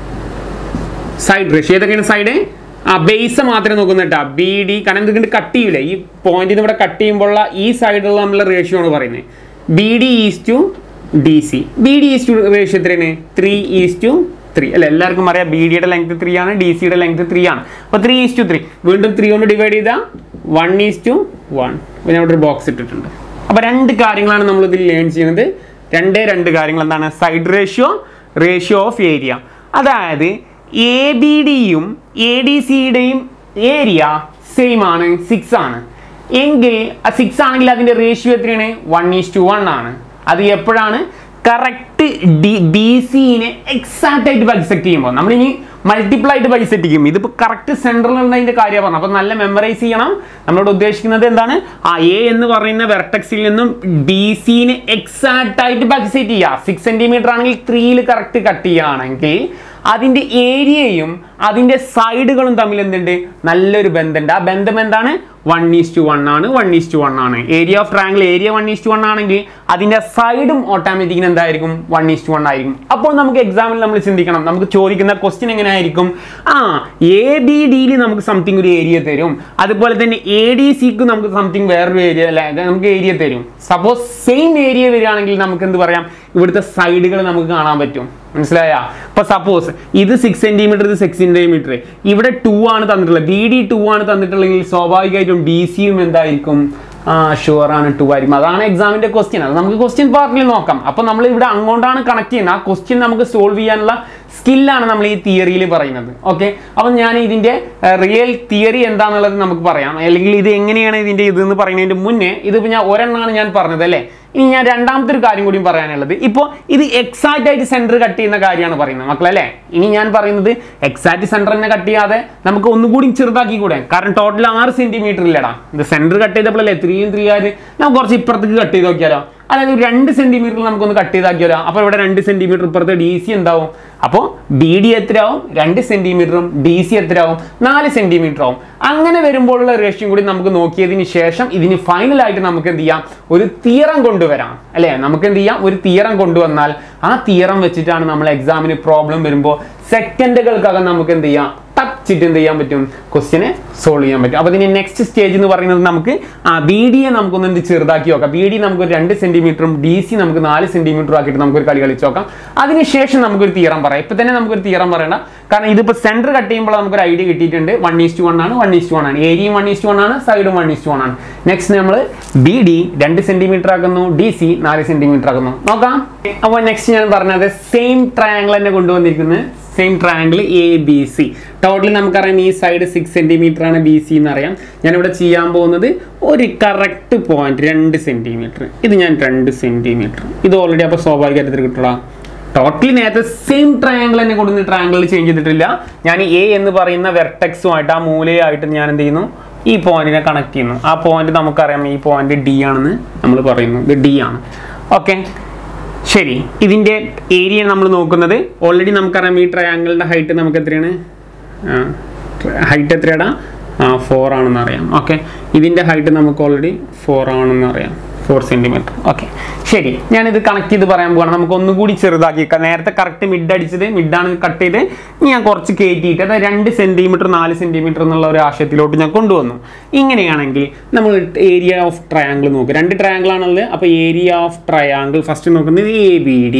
സൈഡ് റേഷ്യോ ഏതൊക്കെയാണ് സൈഡ് ആ ബേസ് മാത്രമേ നോക്കുന്ന കേട്ടോ ബി ഡി കാരണം എന്തുകൊണ്ട് കട്ട് ചെയ്യില്ലേ ഈ പോയിന്റിന് ഇവിടെ കട്ട് ചെയ്യുമ്പോഴുള്ള ഈ സൈഡിലുള്ള തമ്മിലുള്ള റേഷ്യോ ആണ് പറയുന്നത് B D is to D C B D is to ratio എത്രയാണ് ത്രീ ഈസ് ടു ത്രീ അല്ല എല്ലാവർക്കും അറിയാം ബി ഡിയുടെ ലെങ്ത് ത്രീ ആണ് ഡി സിയുടെ ലെങ്ത് ത്രീ ആണ് അപ്പോൾ ത്രീ ഈസ് ടു ത്രീ വീണ്ടും ത്രീ കൊണ്ട് ഡിവൈഡ് ചെയ്താൽ വൺ ഈസ് ടു വൺ അപ്പോൾ ഞാൻ ഇവിടെ ഒരു ബോക്സ് ഇട്ടിട്ടുണ്ട് അപ്പോൾ രണ്ട് കാര്യങ്ങളാണ് നമ്മൾ ഇതിൽ ലേൺ ചെയ്യുന്നത് രണ്ടേ രണ്ട് കാര്യങ്ങൾ എന്താണ് side ratio ratio of area അതായത് എ ബി ഡിയും എ ഡി സിയുടെയും ഏരിയ സെയിം ആണ് സിക്സ് ആണ് എങ്കിൽ സിക്സ് ആണെങ്കിൽ അതിന്റെ റേഷ്യോ എത്രയാണ് വൺ ഈസ് ടു വൺ ആണ് അത് എപ്പോഴാണ് കറക്റ്റ് ഡി ബി സിനെ എക്സാക്റ്റ് ആയിട്ട് ബൈസെക്ട് ചെയ്യുമ്പോൾ നമ്മൾ ഇനി മൾട്ടിപ്പിൾ ആയിട്ട് ബൈസെക്ട് ചെയ്യും ഇതിപ്പോൾ കറക്റ്റ് സെൻട്രൽ അതിന്റെ കാര്യം പറഞ്ഞു അപ്പോൾ നല്ല മെമ്മറൈസ് ചെയ്യണം നമ്മളോട് ഉദ്ദേശിക്കുന്നത് എന്താണ് ആ എ എന്ന് പറയുന്ന വെർട്ടക്സിൽ നിന്നും ബി സിനെ എക്സാക്റ്റ് ആയിട്ട് ബൈസെക്ട് ചെയ്യുക സിക്സ് സെന്റിമീറ്റർ ആണെങ്കിൽ ത്രീയിൽ കറക്റ്റ് കട്ട് ചെയ്യുകയാണെങ്കിൽ അതിന്റെ ഏരിയയും അതിന്റെ സൈഡുകളും തമ്മിൽ എന്തുണ്ട് നല്ലൊരു ബന്ധമുണ്ട് ആ ബന്ധം എന്താണ് വൺ ഈസ് ടു വൺ ആണ് വൺ ഈസ് ടു വൺ ആണ് area of triangle area one is to one ആണെങ്കിൽ അതിന്റെ സൈഡും ഓട്ടോമാറ്റിക്കിന് എന്തായിരിക്കും വൺ ഈസ് ടു വൺ ആയിരിക്കും അപ്പോൾ നമുക്ക് എക്സാമിൽ നമ്മൾ ചിന്തിക്കണം നമുക്ക് ചോദിക്കുന്ന ക്വസ്റ്റ്യൻ എങ്ങനെ ആയിരിക്കും ആ എ ബി ഡിയിൽ നമുക്ക് സംതിങ് ഒരു ഏരിയ തരും അതുപോലെ തന്നെ എ ഡി സിക്ക് നമുക്ക് സംതിങ് വേറൊരു ഏരിയ അല്ലെ നമുക്ക് ഏരിയ തരും സപ്പോസ് സെയിം ഏരിയ വരികയാണെങ്കിൽ നമുക്ക് എന്ത് പറയാം ഇവിടുത്തെ സൈഡുകൾ നമുക്ക് കാണാൻ പറ്റും മനസ്സിലായ ഇപ്പൊ സപ്പോസ് ഇത് സിക്സ് സെന്റിമീറ്റർ ഇത് സിക്സ് സെന്റിമീറ്റർ ഇവിടെ ടു ആണ് തന്നിട്ടുള്ളത് ബി ഡി ടു ആണ് തന്നിട്ടുള്ളെങ്കിൽ സ്വാഭാവികമായിട്ടും ഡി സിയും എന്തായിരിക്കും ആ ഷുവർ ആണ് ടു ആയിരിക്കും അതാണ് എക്സാമിന്റെ ക്വസ്റ്റ്യൻ അത് നമുക്ക് ക്വസ്റ്റ്യൻ പാർട്ടിൽ നോക്കാം അപ്പൊ നമ്മൾ ഇവിടെ അങ്ങോട്ടാണ് കണക്ട് ചെയ്യുന്നത് ആ ക്വസ്റ്റ്യൻ നമുക്ക് സോൾവ് ചെയ്യാനുള്ള സ്കില്ലാണ് നമ്മൾ ഈ തിയറിയിൽ പറയുന്നത് ഓക്കെ അപ്പം ഞാൻ ഇതിന്റെ റിയൽ തിയറി എന്താണെന്നുള്ളത് നമുക്ക് പറയാം അല്ലെങ്കിൽ ഇത് എങ്ങനെയാണ് ഇതിന്റെ ഇത് എന്ന് പറയുന്നതിന്റെ മുന്നേ ഇതിപ്പോൾ ഞാൻ ഒരെണ്ണമാണ് ഞാൻ പറഞ്ഞത് അല്ലേ ഇനി ഞാൻ രണ്ടാമത്തെ ഒരു കാര്യം കൂടി പറയാനുള്ളത് ഇപ്പോൾ ഇത് എക്സാക്റ്റ് ആയിട്ട് സെന്റർ കട്ട് ചെയ്യുന്ന കാര്യമാണ് പറയുന്നത് മക്കളല്ലേ ഇനി ഞാൻ പറയുന്നത് എക്സാക്റ്റ് സെന്റർ തന്നെ കട്ട് ചെയ്യാതെ നമുക്ക് ഒന്നുകൂടി ചെറുതാക്കി കൂടെ കാരണം ടോട്ടൽ ആറ് സെന്റിമീറ്റർ ഇല്ലടാ ഇത് സെന്റർ കട്ട് ചെയ്തപ്പോഴല്ലേ ത്രീയും ത്രീ ആര് നമുക്ക് കുറച്ച് ഇപ്പുറത്തേക്ക് കട്ട് ചെയ്ത് നോക്കിയാലോ അതായത് ഒരു രണ്ട് സെന്റിമീറ്റർ നമുക്കൊന്ന് കട്ട് ചെയ്താക്കിയാലോ അപ്പോൾ ഇവിടെ രണ്ട് സെന്റിമീറ്റർ ഇപ്പുറത്ത് ഡി സി എന്താവും അപ്പോൾ ബി ഡി എത്രയാവും രണ്ട് സെന്റിമീറ്ററും ഡി സി എത്രയാവും നാല് സെന്റിമീറ്റർ ആവും അങ്ങനെ വരുമ്പോഴുള്ള റേഷ്യം കൂടി നമുക്ക് നോക്കിയതിന് ശേഷം ഇതിന് ഫൈനലായിട്ട് നമുക്ക് എന്ത് ചെയ്യാം ഒരു തീറം കൊണ്ടുവരാം അല്ലേ നമുക്ക് എന്ത് ചെയ്യാം ഒരു തീറം കൊണ്ടുവന്നാൽ ആ തീറം വെച്ചിട്ടാണ് നമ്മൾ എക്സാമിന് പ്രോബ്ലം വരുമ്പോൾ സെക്കൻഡുകൾക്കകം നമുക്ക് എന്ത് ചെയ്യാം ടച്ചിട്ട് എന്ത് ചെയ്യാൻ പറ്റും ക്വസ്റ്റിനെ സോൾവ് ചെയ്യാൻ പറ്റും അപ്പോൾ ഇതിന് നെക്സ്റ്റ് സ്റ്റേജ് എന്ന് പറയുന്നത് നമുക്ക് ആ ബി ഡിയെ നമുക്കൊന്ന് എന്ത് ചെറുതാക്കി നോക്കാം ബി ഡി നമുക്ക് ഒരു രണ്ട് സെന്റിമീറ്ററും ഡി സി നമുക്ക് നാല് സെന്റിമീറ്ററും ആക്കിയിട്ട് നമുക്കൊരു കളി കളിച്ച് നോക്കാം അതിനുശേഷം നമുക്കൊരു തീറം പറയാം ഇപ്പൊ തന്നെ നമുക്കൊരു തീറം പറയണ്ട കാരണം ഇതിപ്പോൾ സെന്റർ കട്ട് ചെയ്യുമ്പോൾ നമുക്കൊരു ഐഡിയ കിട്ടിയിട്ടുണ്ട് വൺ ഈസ്റ്റ് വൺ ആണ് വൺ ഈസ്റ്റ് വൺ ആണ് ഏരിയയും വൺ ഈസ്റ്റ് വൺ ആണ് സൈഡും വൺ ഈസ്റ്റ് വൺ ആണ് നെക്സ്റ്റ് നമ്മൾ ബി ഡി രണ്ട് സെന്റിമീറ്റർ ആക്കുന്നു ഡി സി നാല് സെന്റിമീറ്റർ ആക്കുന്നു നോക്കാം അപ്പോൾ നെക്സ്റ്റ് ഞാൻ പറഞ്ഞത് സെയിം ട്രയാങ്കിൾ തന്നെ കൊണ്ടുവന്നിരിക്കുന്നത് same triangle A B C totally നമുക്കറിയാം ഈ സൈഡ് സിക്സ് സെൻറ്റിമീറ്റർ ആണ് ബി സി എന്നറിയാം ഞാനിവിടെ ചെയ്യാൻ പോകുന്നത് ഒരു കറക്റ്റ് പോയിന്റ് രണ്ട് സെൻറ്റിമീറ്റർ ഇത് ഞാൻ രണ്ട് സെൻറ്റിമീറ്റർ ഇത് ഓൾറെഡി അപ്പോൾ സ്വാഭാവികമായിട്ട് കിട്ടണം ടോട്ടലി നേരത്തെ സെയിം ട്രയാങ്കിൾ തന്നെ കൊണ്ടുവന്ന് ട്രയാങ്കിൾ ചേഞ്ച് ചെയ്തിട്ടില്ല ഞാൻ എ എന്ന് പറയുന്ന വെർട്ടെക്സുമായിട്ട് ആ മൂലയായിട്ട് ഞാൻ എന്ത് ചെയ്യുന്നു ഈ പോയിന്റിനെ കണക്ട് ചെയ്യുന്നു ആ പോയിന്റ് നമുക്കറിയാം ഈ പോയിന്റ് ഡി ആണെന്ന് നമ്മൾ പറയുന്നു ഇത് ഡി ആണ് ഓക്കെ ശരി ഇതിൻ്റെ ഏരിയ നമ്മൾ നോക്കുന്നത് ഓൾറെഡി നമുക്കറിയാം ഈ ട്രയാങ്കിളിൻ്റെ ഹൈറ്റ് നമുക്ക് എത്രയാണ് ഹൈറ്റ് എത്രയാടാ ആ ഫോർ ആണെന്ന് അറിയാം ഓക്കെ ഇതിൻ്റെ ഹൈറ്റ് നമുക്ക് ഓൾറെഡി ഫോർ ആണെന്ന് അറിയാം ഫോർ സെൻറ്റിമീറ്റർ ഓക്കെ ശരി ഞാനിത് കണക്ട് ചെയ്ത് പറയാൻ പോവാണ് നമുക്ക് ഒന്നുകൂടി ചെറുതാക്കി ക- നേരത്തെ കറക്റ്റ് മിഡ് അടിച്ചത് മിഡാണ് കട്ട് ചെയ്ത് ഇനി ഞാൻ കുറച്ച് കയറ്റിയിട്ട് അതായത് രണ്ട് സെൻറ്റിമീറ്റർ നാല് സെൻറ്റിമീറ്റർ എന്നുള്ള ഒരു ആശയത്തിലോട്ട് ഞാൻ കൊണ്ടുവന്നു ഇങ്ങനെയാണെങ്കിൽ നമ്മൾ ഏരിയ ഓഫ് ട്രയാങ്കിൾ നോക്കുക രണ്ട് ട്രയാങ്കിൾ ആണുള്ളത് അപ്പോൾ ഏരിയ ഓഫ് ട്രയാങ്കിൾ ഫസ്റ്റ് നോക്കുന്നത് A B D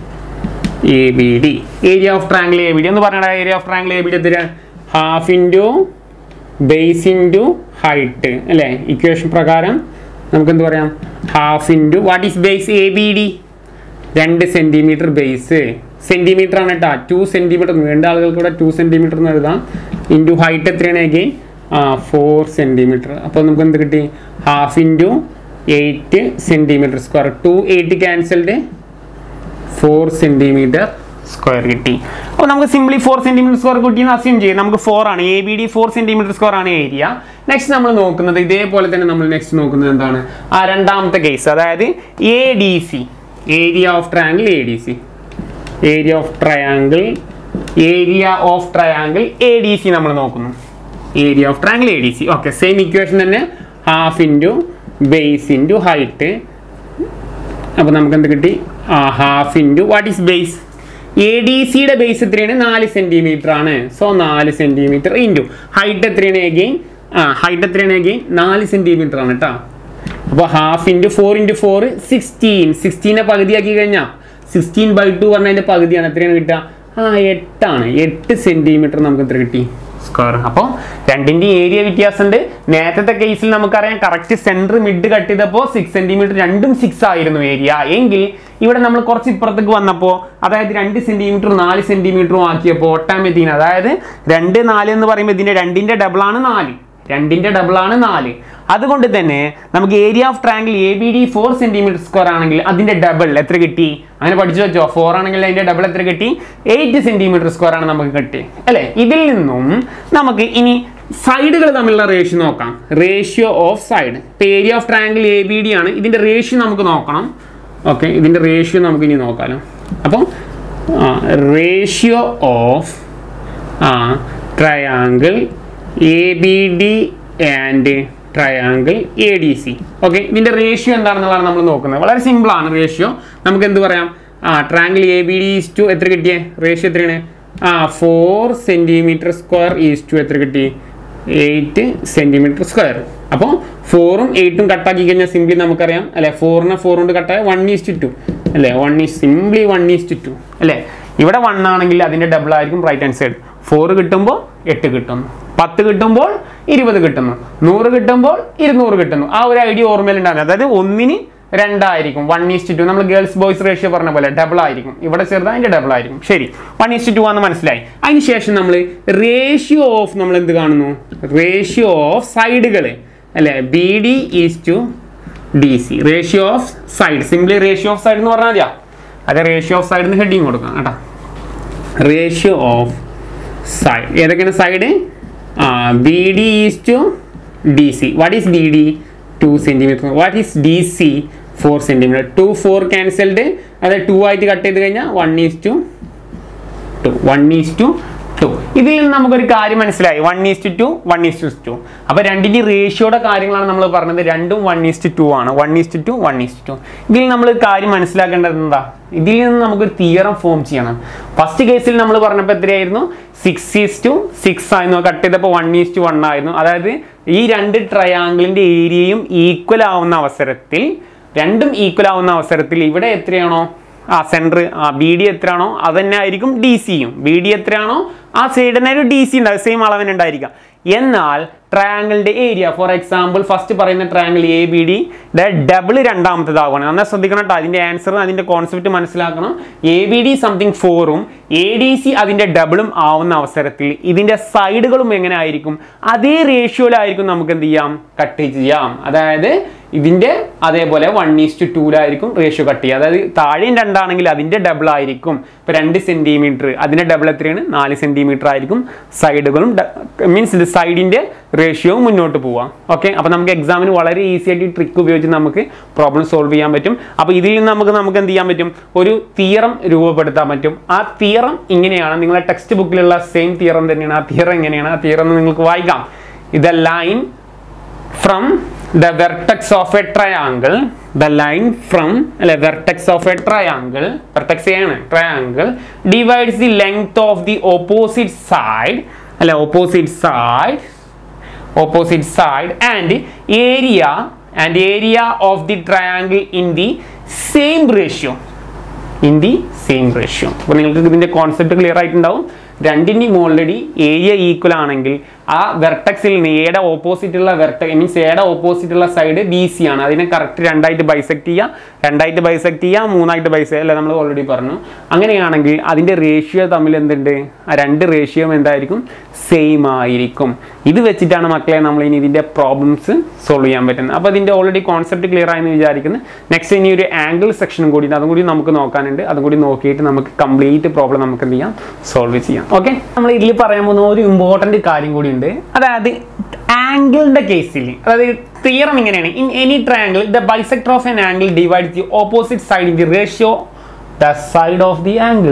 A B D area of triangle A B D എന്ന് പറഞ്ഞാൽ area of triangle A B D എത്ര half into base into height അല്ലേ equation പ്രകാരം നമുക്ക് എന്ത് പറയാം half into what is base A B D രണ്ട് centimetre base centimetre ആണ് കേട്ടോ ടു സെൻറ്റിമീറ്റർ നീണ്ട ആളുകൾക്ക് ഇവിടെ ടു സെൻറ്റിമീറ്റർ എന്ന് എഴുതാം ഇൻറ്റു ഹൈറ്റ് എത്രയാണ് അഗെയിൻ ആ ഫോർ സെൻറ്റിമീറ്റർ അപ്പോൾ നമുക്ക് എന്ത് കിട്ടി half into eight centimetre square two eight cancelled four centimetre square കിട്ടി അപ്പോൾ നമുക്ക് സിംപ്ലി ഫോർ സെൻറ്റിമീറ്റർ സ്ക്വയർ കിട്ടിയെന്ന് അസ്യൂം ചെയ്യും നമുക്ക് ഫോർ ആണ് A B D four centimetre square ആണ് ഏരിയ നെക്സ്റ്റ് നമ്മൾ നോക്കുന്നത് ഇതേപോലെ തന്നെ നമ്മൾ നെക്സ്റ്റ് നോക്കുന്നത് എന്താണ് ആ രണ്ടാമത്തെ കേസ് അതായത് A D C area of triangle A D C area of triangle area of triangle A D C നമ്മൾ നോക്കുന്നു area of triangle A D C okay same equation തന്നെ half into base into height അപ്പോൾ നമുക്ക് എന്ത് കിട്ടി half into what is base A D സിയുടെ base എത്രയാണ് നാല് സെൻറ്റിമീറ്റർ ആണ് സോ നാല് സെൻറ്റിമീറ്റർ ഇൻറ്റു ഹൈറ്റ് എത്രയാണ് എഗെയിൻ ആ ഹൈറ്റ് എത്രയാണ് എഗെയിൻ നാല് സെൻറ്റിമീറ്റർ ആണ് കേട്ടോ അപ്പോൾ half into four into four sixteen സിക്സ്റ്റീനെ പകുതിയാക്കി കഴിഞ്ഞാൽ സിക്സ്റ്റീൻ ബൈ ടു പറഞ്ഞതിൻ്റെ പകുതിയാണ് എത്രയാണ് കിട്ടുക ആ എട്ടാണ് എട്ട് സെൻറ്റിമീറ്റർ നമുക്ക് എത്ര കിട്ടി സ്ക്വയർ അപ്പോൾ രണ്ടിൻ്റെ ഏരിയ വ്യത്യാസമുണ്ട് നേരത്തെ കേസിൽ നമുക്കറിയാം കറക്റ്റ് സെൻറ്റർ മിഡ് കട്ട് ചെയ്തപ്പോൾ സിക്സ് സെൻറ്റിമീറ്റർ രണ്ടും സിക്സ് ആയിരുന്നു ഏരിയ എങ്കിൽ ഇവിടെ നമ്മൾ കുറച്ച് ഇപ്പുറത്തേക്ക് വന്നപ്പോൾ അതായത് രണ്ട് സെൻറ്റിമീറ്ററും നാല് സെൻറ്റിമീറ്ററും ആക്കിയപ്പോൾ ഓട്ടോമാറ്റിക്കിന് അതായത് രണ്ട് നാല് എന്ന് പറയുമ്പോൾ ഇതിൻ്റെ രണ്ടിൻ്റെ ഡബിളാണ് നാല് രണ്ടിന്റെ ഡബിൾ ആണ് നാല് അതുകൊണ്ട് തന്നെ നമുക്ക് area of triangle A B D four centimetre square ആണെങ്കിൽ അതിന്റെ ഡബിൾ എത്ര കിട്ടി അങ്ങനെ പഠിച്ചു വെച്ചോ ഫോർ ആണെങ്കിൽ അതിന്റെ ഡബിൾ എത്ര കിട്ടി എയ്റ്റ് സെന്റിമീറ്റർ സ്ക്വയർ ആണ് നമുക്ക് കിട്ടി അല്ലേ ഇതിൽ നിന്നും നമുക്ക് ഇനി സൈഡുകൾ തമ്മിലുള്ള റേഷ്യോ നോക്കാം റേഷ്യോ ഓഫ് സൈഡ് ഇപ്പൊ area of triangle A B D ആണ് ഇതിന്റെ റേഷ്യോ നമുക്ക് നോക്കണം ഓക്കെ ഇതിന്റെ റേഷ്യോ നമുക്ക് ഇനി നോക്കാലോ അപ്പം ratio of triangle A B D and triangle A D C okay ഇതിൻ്റെ റേഷ്യോ എന്താണെന്നുള്ളതാണ് നമ്മൾ നോക്കുന്നത് വളരെ സിമ്പിൾ ആണ് റേഷ്യോ നമുക്ക് എന്ത് പറയാം ആ triangle A B D is to എത്ര കിട്ടിയേ റേഷ്യോ എത്രയാണ് ആ four centimetre square is to എത്ര കിട്ടി എയ്റ്റ് സെൻറ്റിമീറ്റർ സ്ക്വയർ അപ്പോൾ ഫോറും എയ്റ്റും കട്ടാക്കി കഴിഞ്ഞാൽ സിംപ്ലി നമുക്കറിയാം അല്ലെ ഫോറിനെ ഫോർ കൊണ്ട് കട്ടായ വൺ ഈസ്റ്റ് ടു അല്ലേ one is simply one is to two അല്ലേ ഇവിടെ വൺ ആണെങ്കിൽ അതിൻ്റെ ഡബിൾ ആയിരിക്കും റൈറ്റ് ഹാൻഡ് സൈഡ് ഫോർ കിട്ടുമ്പോൾ എട്ട് കിട്ടുന്നു പത്ത് കിട്ടുമ്പോൾ ഇരുപത് കിട്ടുന്നു നൂറ് കിട്ടുമ്പോൾ ഇരുന്നൂറ് കിട്ടുന്നു ആ ഒരു ഐഡിയ ഓർമ്മയിലുണ്ടാകും അതായത് ഒന്നിന് രണ്ടായിരിക്കും വൺ ഈസ്റ്റ് ടു നമ്മൾ ഗേൾസ് ബോയ്സ് റേഷ്യോ പറഞ്ഞ പോലെ ഡബിൾ ആയിരിക്കും ഇവിടെ ചെറുത് അതിൻ്റെ ഡബിൾ ആയിരിക്കും ശരി വൺ ഈസ്റ്റ് ടു ആണെന്ന് മനസ്സിലായി അതിന് ശേഷം നമ്മൾ റേഷ്യോ ഓഫ് നമ്മൾ എന്ത് കാണുന്നു റേഷ്യോ ഓഫ് സൈഡുകൾ അല്ലേ B D is to D C ratio of side simply ratio of side എന്ന് പറഞ്ഞാൽ മതിയാ അതെ റേഷ്യോ ഓഫ് സൈഡിന് ഹെഡിങ് കൊടുക്കാം കേട്ടോ റേഷ്യോ ഓഫ് സൈഡ് ഏതൊക്കെയാണ് side B D is to D C what is B D two centimetre what is D C four centimetre two four cancelled അതായത് two ആയിട്ട് cut ചെയ്ത് കഴിഞ്ഞാൽ one is to two one is to two ഇതിൽ നിന്ന് നമുക്കൊരു കാര്യം മനസ്സിലായി one is to two one is to two അപ്പോൾ രണ്ടിൻ്റെ റേഷ്യോയുടെ കാര്യങ്ങളാണ് നമ്മൾ പറഞ്ഞത് രണ്ടും വൺ ഈസ്റ്റ് ടു ആണ് one is to two one is to two ഇതിൽ നമ്മൾ കാര്യം മനസ്സിലാക്കേണ്ടത് എന്താ ഇതിൽ നിന്ന് നമുക്കൊരു തിയറം ഫോം ചെയ്യണം ഫസ്റ്റ് കേസിൽ നമ്മൾ പറഞ്ഞപ്പോൾ എത്രയായിരുന്നു സിക്സ് ഈസ് ടു സിക്സ് ആയിരുന്നു കട്ട് ചെയ്തപ്പോൾ വൺ ഈസ് ടു വൺ ആയിരുന്നു അതായത് ഈ രണ്ട് ട്രയാങ്കിളിൻ്റെ ഏരിയയും ഈക്വൽ ആവുന്ന അവസരത്തിൽ രണ്ടും ഈക്വൽ ആവുന്ന അവസരത്തിൽ ഇവിടെ എത്രയാണോ ആ സെൻറ്റർ ആ ബി ഡി എത്രയാണോ അത് തന്നെ ആയിരിക്കും ഡി സിയും ബി ഡി എത്രയാണോ ആ സൈഡിന് ഒരു ഡി സി ഉണ്ടാവും സെയിം അളവിന് ഉണ്ടായിരിക്കാം എന്നാൽ ട്രയാങ്കിളിന്റെ ഏരിയ ഫോർ എക്സാമ്പിൾ ഫസ്റ്റ് പറയുന്ന triangle A B D double രണ്ടാമത്തേതാവണം എന്നാൽ ശ്രദ്ധിക്കണം കേട്ടോ അതിന്റെ ആൻസർ അതിന്റെ കോൺസെപ്റ്റ് മനസ്സിലാക്കണം എ ബി ഡി സംതിങ് ഫോറും എ ഡി സി അതിന്റെ ഡബിളും ആവുന്ന അവസരത്തിൽ ഇതിന്റെ സൈഡുകളും എങ്ങനെ ആയിരിക്കും അതേ റേഷ്യോയിലായിരിക്കും നമുക്ക് എന്ത് ചെയ്യാം കട്ട് ചെയ്യാം അതായത് ഇതിന്റെ അതേപോലെ വൺ ഈസ്റ്റ് ടൂലായിരിക്കും റേഷ്യോ കട്ട് ചെയ്യുക അതായത് താഴെയും രണ്ടാണെങ്കിൽ അതിന്റെ ഡബിൾ ആയിരിക്കും ഇപ്പൊ രണ്ട് സെന്റിമീറ്റർ അതിന്റെ ഡബിൾ എത്രയാണ് നാല് സെന്റിമീറ്റർ ആയിരിക്കും സൈഡുകളും മീൻസ് സൈഡിന്റെ റേഷ്യോവും മുന്നോട്ട് പോവാം ഓക്കെ അപ്പോൾ നമുക്ക് എക്സാമിന് വളരെ ഈസി ആയിട്ട് ട്രിക്ക് ഉപയോഗിച്ച് നമുക്ക് പ്രോബ്ലം സോൾവ് ചെയ്യാൻ പറ്റും അപ്പോൾ ഇതിൽ നിന്ന് നമുക്ക് നമുക്ക് എന്ത് ചെയ്യാൻ പറ്റും ഒരു തിയറം രൂപപ്പെടുത്താൻ പറ്റും ആ തിയറം ഇങ്ങനെയാണ് നിങ്ങളുടെ ടെക്സ്റ്റ് ബുക്കിലുള്ള സെയിം തിയറം തന്നെയാണ് ആ തിയറം എങ്ങനെയാണ് ആ തിയറം നിങ്ങൾക്ക് വായിക്കാം ഇത് line from the vertex of a triangle the line from അല്ലെ vertex of a triangle vertex ആണ് triangle divides the length of the opposite side അല്ലെ opposite side opposite side and area and area of the triangle in the same ratio in the same ratio അപ്പോൾ നിങ്ങൾക്ക് ഇതിൻ്റെ concept clear ആയിട്ടുണ്ടാവും രണ്ടിൻ്റെയും already area equal ആണെങ്കിൽ ആ വെർട്ടക്സിൽ നിന്ന് എയുടെ ഓപ്പോസിറ്റുള്ള വെർട്ട മീൻസ് എയുടെ ഓപ്പോസിറ്റുള്ള സൈഡ് ബി സി ആണ് അതിനെ കറക്റ്റ് രണ്ടായിട്ട് ബൈസെക്ട് ചെയ്യുക രണ്ടായിട്ട് ബൈസെക്ട് ചെയ്യുക മൂന്നായിട്ട് ബൈസെ അല്ല നമ്മൾ ഓൾറെഡി പറഞ്ഞു അങ്ങനെയാണെങ്കിൽ അതിൻ്റെ റേഷ്യോ തമ്മിൽ എന്തുണ്ട് ആ രണ്ട് റേഷ്യോ എന്തായിരിക്കും സെയിം ആയിരിക്കും ഇത് വെച്ചിട്ടാണ് മക്കളെ നമ്മൾ ഇനി ഇതിൻ്റെ പ്രോബ്ലംസ് സോൾവ് ചെയ്യാൻ പറ്റുന്നത് അപ്പോൾ ഇതിൻ്റെ ഓൾറെഡി കോൺസെപ്റ്റ് ക്ലിയർ ആയെന്ന് വിചാരിക്കുന്നു നെക്സ്റ്റ് ഇനി ഒരു ആംഗിൾ സെക്ഷനും കൂടി ഉണ്ട് അതും കൂടി നമുക്ക് നോക്കാനുണ്ട് അതും കൂടി നോക്കിയിട്ട് നമുക്ക് കംപ്ലീറ്റ് പ്രോബ്ലം നമുക്ക് എന്ത് ചെയ്യാം സോൾവ് ചെയ്യാം ഓക്കെ നമ്മൾ ഇതിൽ പറയാൻ പോകുന്ന ഒരു ഇമ്പോർട്ടൻറ്റ് കാര്യം കൂടി ഉണ്ട് അതായത് ആംഗിളിൻ്റെ കേസിൽ അതായത് തിയറം ഇങ്ങനെയാണ് in any triangle the bisector of an angle divide the opposite side in the ratio the side of the angle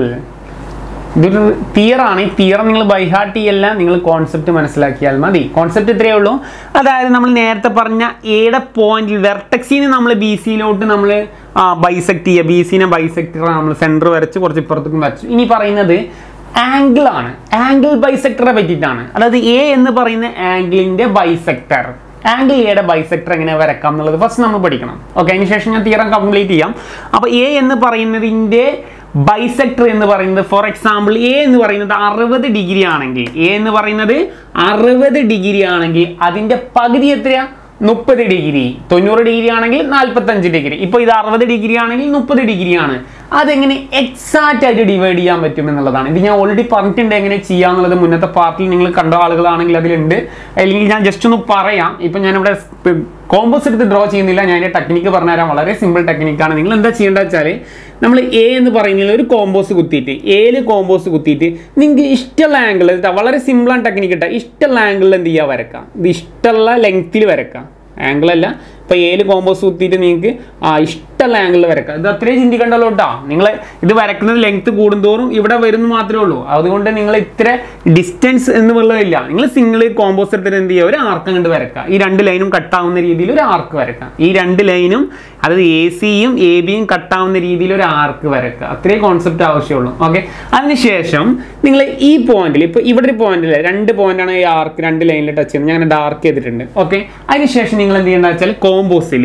ഇതൊരു തിയറാണ് ഈ തിയർ നിങ്ങൾ ബൈഹാർട്ട് ചെയ്യല്ല നിങ്ങൾ കോൺസെപ്റ്റ് മനസ്സിലാക്കിയാൽ മതി കോൺസെപ്റ്റ് ഇത്രയേ ഉള്ളൂ അതായത് നമ്മൾ നേരത്തെ പറഞ്ഞ ഏടെ പോയിന്റിൽ വെർട്ടക്സിന് നമ്മൾ ബി സിയിലോട്ട് നമ്മൾ ബൈസെക്ട് ചെയ്യുക ബി സിനെ ബൈസെക്ടർ നമ്മൾ സെൻറ്റർ വരച്ച് കുറച്ച് ഇപ്പുറത്തേക്കും വരച്ചു ഇനി പറയുന്നത് ആംഗിൾ ആണ് ആംഗിൾ ബൈസെക്ടറെ പറ്റിയിട്ടാണ് അതായത് എ എന്ന് പറയുന്ന ആംഗിളിന്റെ ബൈസെക്ടർ ആംഗിൾ എയുടെ ബൈസെക്ടർ എങ്ങനെ വരക്കാം എന്നുള്ളത് ഫസ്റ്റ് നമ്മൾ പഠിക്കണം ഓക്കെ അതിന് ശേഷം ഞാൻ തിയറം കംപ്ലീറ്റ് ചെയ്യാം അപ്പോൾ എ എന്ന് പറയുന്നതിൻ്റെ ബൈസെക്ടർ എന്ന് പറയുന്നത് ഫോർ എക്സാമ്പിൾ എ എന്ന് പറയുന്നത് അറുപത് ഡിഗ്രി ആണെങ്കിൽ എ എന്ന് പറയുന്നത് അറുപത് ഡിഗ്രി ആണെങ്കിൽ അതിൻ്റെ പകുതി എത്രയാ മുപ്പത് ഡിഗ്രി തൊണ്ണൂറ് ഡിഗ്രി ആണെങ്കിൽ നാൽപ്പത്തഞ്ച് ഡിഗ്രി ഇപ്പോൾ ഇത് അറുപത് ഡിഗ്രി ആണെങ്കിൽ മുപ്പത് ഡിഗ്രി ആണ് അതെങ്ങനെ എക്സാക്റ്റ് ആയിട്ട് ഡിവൈഡ് ചെയ്യാൻ പറ്റും എന്നുള്ളതാണ് ഇത് ഞാൻ ഓൾറെഡി പറഞ്ഞിട്ടുണ്ട് എങ്ങനെ ചെയ്യാന്നുള്ളത് മുന്നത്തെ പാർട്ടിൽ നിങ്ങൾ കണ്ട ആളുകളാണെങ്കിൽ അതിലുണ്ട് അല്ലെങ്കിൽ ഞാൻ ജസ്റ്റ് ഒന്ന് പറയാം ഇപ്പം ഞാനിവിടെ കോമ്പോസ് എടുത്ത് ഡ്രോ ചെയ്യുന്നില്ല ഞാൻ എൻ്റെ ടെക്നിക്ക് പറഞ്ഞുതരാം വളരെ സിമ്പിൾ ടെക്നിക്കാണ് നിങ്ങൾ എന്താ ചെയ്യേണ്ടത് വെച്ചാൽ നമ്മൾ എ എന്ന് പറയുന്നതിൽ ഒരു കോമ്പോസ് കുത്തിയിട്ട് എയിൽ കോമ്പോസ് കുത്തിയിട്ട് നിങ്ങൾക്ക് ഇഷ്ടമുള്ള ആംഗിൾ വളരെ സിമ്പിളാണ് ടെക്നിക്ക് ഇട്ടാൽ ഇഷ്ടമുള്ള ആംഗിളിൽ എന്ത് ചെയ്യുക വരക്കാം ഇത് ഇഷ്ടമുള്ള ലെങ്ത്തിൽ വരക്കാം ആംഗിൾ അല്ല ഇപ്പോൾ ഏഴ് കോമ്പോസ് കുത്തിയിട്ട് നിങ്ങൾക്ക് ആ ഇഷ്ടമുള്ള ആംഗിളിൽ വരക്കാം ഇത് അത്രയും ചിന്തിക്കണ്ടല്ലോ കേട്ടോ നിങ്ങൾ ഇത് വരക്കുന്നത് ലെങ്ത് കൂടുന്തോറും ഇവിടെ വരുന്നു മാത്രമേ ഉള്ളൂ അതുകൊണ്ട് നിങ്ങൾ ഇത്ര ഡിസ്റ്റൻസ് എന്ന് ഉള്ളതില്ല നിങ്ങൾ സിംഗിൾ കോമ്പോസ് എടുത്തിട്ട് എന്ത് ചെയ്യുക ഒരു ആർക്ക് കണ്ട് വരക്കുക ഈ രണ്ട് ലൈനും കട്ടാവുന്ന രീതിയിൽ ഒരു ആർക്ക് വരക്കാം ഈ രണ്ട് ലൈനും അതായത് എ സിയും എ ബിയും കട്ടാവുന്ന രീതിയിൽ ഒരു ആർക്ക് വരക്കുക അത്രയും കോൺസെപ്റ്റ് ആവശ്യമുള്ളൂ ഓക്കെ അതിനുശേഷം നിങ്ങൾ ഈ പോയിന്റിൽ ഇപ്പോൾ ഇവിടെ ഒരു പോയിന്റിൽ രണ്ട് പോയിന്റാണ് ഈ ആർക്ക് രണ്ട് ലൈനിൽ ടച്ച് ചെയ്യുന്നത് ഞാൻ ഡാർക്ക് ചെയ്തിട്ടുണ്ട് ഓക്കെ അതിനുശേഷം നിങ്ങൾ എന്ത് ചെയ്യേണ്ടത് വെച്ചാൽ കോമ്പോസിൽ